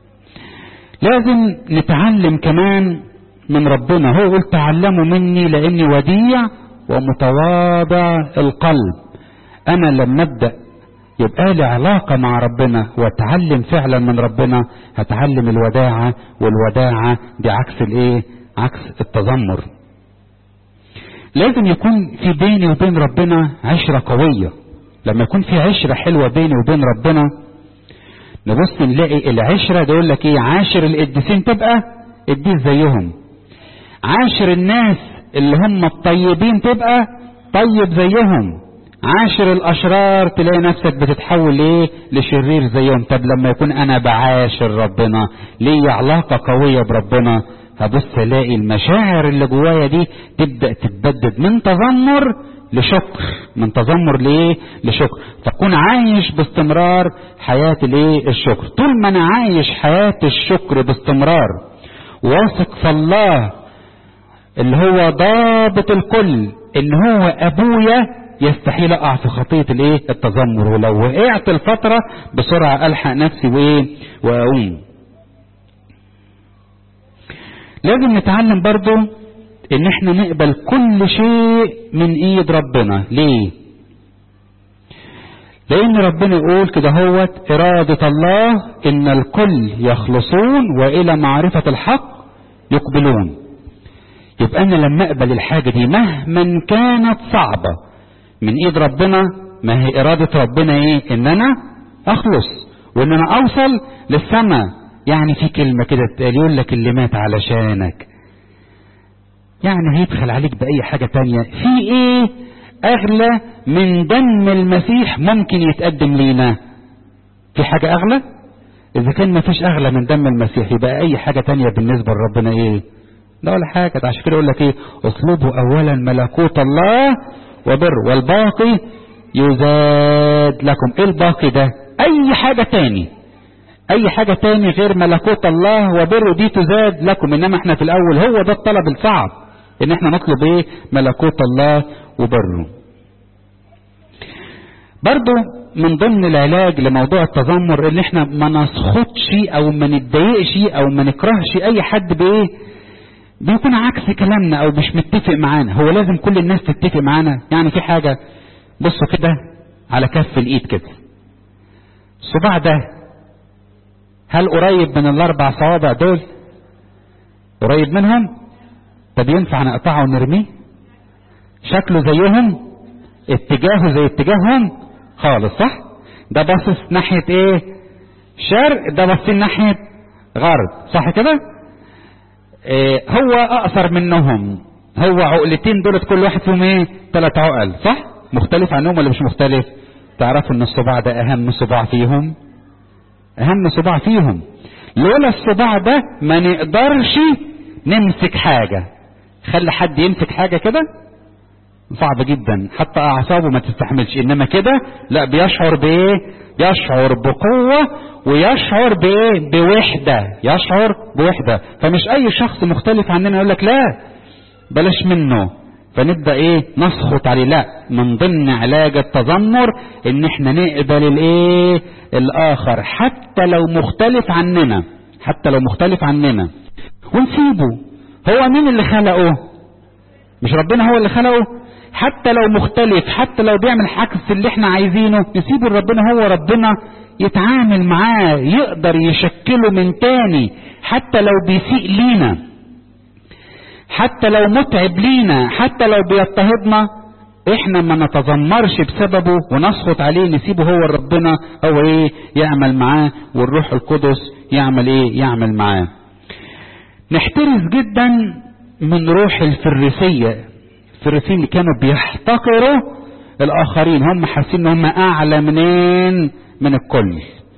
لازم نتعلم كمان من ربنا هو يقول تعلموا مني لاني وديع ومتواضع القلب انا لما ابدا يبقى لي علاقة مع ربنا واتعلم فعلا من ربنا هتعلم الوداعة والوداعة دي عكس الايه عكس التذمر لازم يكون في بيني وبين ربنا عشرة قوية لما يكون في عشرة حلوة بيني وبين ربنا نبص نلاقي العشرة ده يقول لك ايه عاشر القديسين تبقى قديس زيهم عاشر الناس اللي هم الطيبين تبقى طيب زيهم عاشر الاشرار تلاقي نفسك بتتحول ايه لشرير زيهم طب لما يكون انا بعاشر ربنا ليه علاقة قوية بربنا هبص الاقي المشاعر اللي جوايا دي تبدا تتبدد من تذمر لشكر من تذمر لايه لشكر فكون عايش باستمرار حياه الايه الشكر طول ما انا عايش حياه الشكر باستمرار واثق في الله اللي هو ضابط الكل ان هو ابويا يستحيل اقع في خطيه الايه التذمر ولو وقعت الفتره بسرعه الحق نفسي وايه واقوم لازم نتعلم برضو ان احنا نقبل كل شيء من ايد ربنا ليه لان ربنا يقول كده هوت ارادة الله ان الكل يخلصون والى معرفة الحق يقبلون يبقى انا لما اقبل الحاجة دي مهما كانت صعبة من ايد ربنا ما هي ارادة ربنا ايه ان انا اخلص وان انا اوصل للسماء يعني في كلمة كده تقال يقول لك اللي مات علشانك يعني هيدخل عليك بأي حاجة تانية في ايه اغلى من دم المسيح ممكن يتقدم لينا في حاجة اغلى اذا كان ما فيش اغلى من دم المسيح يبقى اي حاجة تانية بالنسبة لربنا ايه لا ولا حاجة عشان كده يقول لك ايه اطلبوا اولا ملكوت الله وبر والباقي يزاد لكم ايه الباقي ده اي حاجة تاني اي حاجة تاني غير ملكوت الله وبره دي تزاد لكم انما احنا في الاول هو ده الطلب الصعب ان احنا نطلب ايه ملكوت الله وبره برضو من ضمن العلاج لموضوع التذمر ان احنا ما نسخطش او ما نتضايقش او ما نكرهش اي حد بايه بيكون عكس كلامنا او مش متفق معانا هو لازم كل الناس تتفق معانا يعني في حاجة بصوا كده على كف الايد كده الصباع ده هل قريب من الاربع صوابع دول قريب منهم طب ينفع نقطعه ونرميه شكله زيهم اتجاهه زي اتجاههم خالص صح ده باصص ناحية ايه شرق ده باصين ناحية غرب صح كده إيه هو اقصر منهم هو عقلتين دولت كل واحد فيهم ايه ثلاث عقل صح مختلف عنهم ولا مش مختلف تعرفوا ان الصباع ده اهم صباع فيهم اهم صباع فيهم لولا الصباع ده ما نقدرش نمسك حاجة خلي حد يمسك حاجة كده صعب جدا حتى اعصابه ما تستحملش انما كده لا بيشعر بايه يشعر بقوة ويشعر بايه بوحدة يشعر بوحدة فمش اي شخص مختلف عننا يقول لك لا بلاش منه فنبدا ايه نسخط عليه لا من ضمن علاج التذمر ان احنا نقبل الايه الاخر حتى لو مختلف عننا حتى لو مختلف عننا ونسيبه هو مين اللي خلقه مش ربنا هو اللي خلقه حتى لو مختلف حتى لو بيعمل عكس اللي احنا عايزينه نسيبه لربنا هو ربنا يتعامل معاه يقدر يشكله من تاني حتى لو بيسيء لينا حتى لو متعب لينا حتى لو بيضطهدنا احنا ما نتذمرش بسببه ونسخط عليه نسيبه هو ربنا هو ايه يعمل معاه والروح القدس يعمل ايه يعمل معاه نحترس جدا من روح الفريسية الفريسيين اللي كانوا بيحتقروا الاخرين هم حاسين ان هم اعلى منين من الكل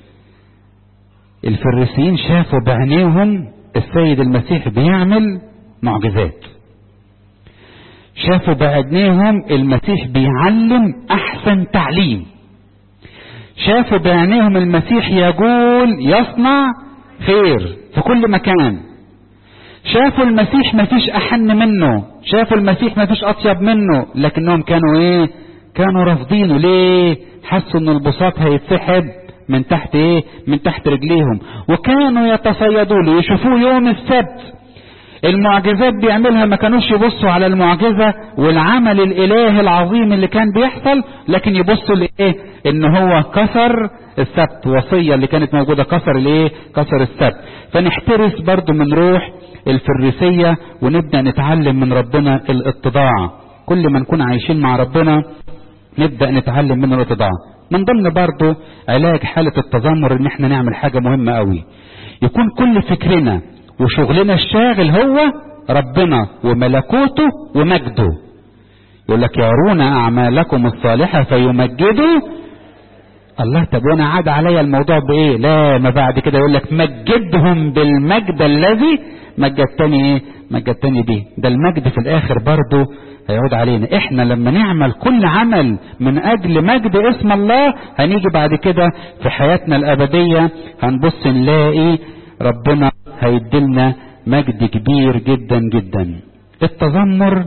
الفريسيين شافوا بعينيهم السيد المسيح بيعمل معجزات شافوا بعينيهم المسيح بيعلم احسن تعليم شافوا بعينيهم المسيح يقول يصنع خير في كل مكان شافوا المسيح ما فيش احن منه شافوا المسيح ما فيش اطيب منه لكنهم كانوا ايه كانوا رافضينه ليه حسوا ان البساط هيتسحب من تحت ايه من تحت رجليهم وكانوا يتصيدوا له يشوفوه يوم السبت المعجزات بيعملها ما كانوش يبصوا على المعجزة والعمل الالهي العظيم اللي كان بيحصل لكن يبصوا لايه ان هو كسر السبت وصية اللي كانت موجودة كسر الايه كسر السبت فنحترس برضو من روح الفريسية ونبدأ نتعلم من ربنا الاتضاع كل ما نكون عايشين مع ربنا نبدأ نتعلم من الاتضاع من ضمن برضو علاج حالة التذمر ان احنا نعمل حاجة مهمة قوي يكون كل فكرنا وشغلنا الشاغل هو ربنا وملكوته ومجده يقول لك يرون اعمالكم الصالحة فيمجدوا الله طب وانا عاد عليا الموضوع بايه لا ما بعد كده يقول لك مجدهم بالمجد الذي مجدتني ايه مجدتني بيه ده المجد في الاخر برضه هيعود علينا احنا لما نعمل كل عمل من اجل مجد اسم الله هنيجي بعد كده في حياتنا الابدية هنبص نلاقي ربنا هيدلنا مجد كبير جدا جدا التذمر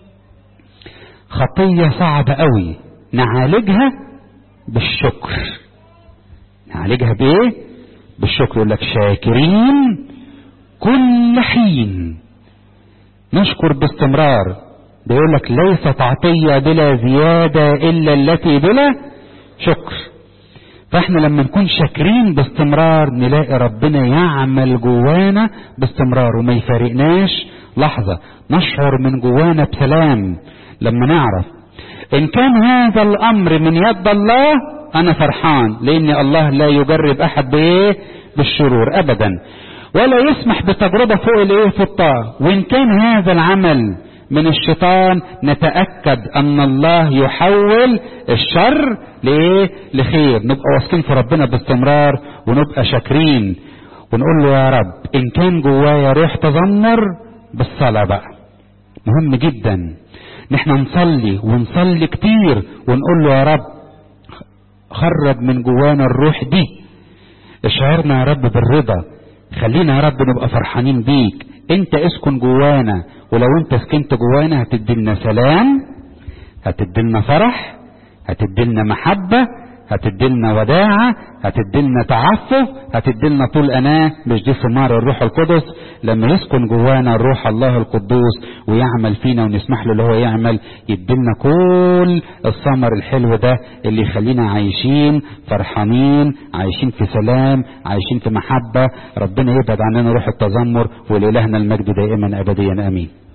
خطية صعبة قوي نعالجها بالشكر نعالجها بايه بالشكر يقول لك شاكرين كل حين نشكر باستمرار بيقول لك ليست عطية بلا زيادة إلا التي بلا شكر فاحنا لما نكون شاكرين باستمرار نلاقي ربنا يعمل جوانا باستمرار وما يفارقناش لحظة نشعر من جوانا بسلام لما نعرف ان كان هذا الامر من يد الله انا فرحان لان الله لا يجرب احد بايه بالشرور ابدا ولا يسمح بتجربة فوق الايه في الطاعة وان كان هذا العمل من الشيطان نتأكد ان الله يحول الشر لايه لخير نبقى واثقين في ربنا باستمرار ونبقى شاكرين ونقول له يا رب ان كان جوايا روح تذمر بالصلاة بقى مهم جدا نحن نصلي ونصلي كتير ونقول له يا رب خرج من جوانا الروح دي اشعرنا يا رب بالرضا خلينا يا رب نبقى فرحانين بيك انت اسكن جوانا ولو انت سكنت جوانا هتدينا سلام هتدينا فرح هتدينا محبة هتدينا وداعة هتدينا تعفف هتدينا طول أناة مش دي ثمار الروح القدس لما يسكن جوانا الروح الله القدوس ويعمل فينا ونسمح له اللي هو يعمل يدينا كل الثمر الحلو ده اللي يخلينا عايشين فرحانين عايشين في سلام عايشين في محبة ربنا يبعد عننا روح التذمر ولإلهنا المجد دائما أبديا آمين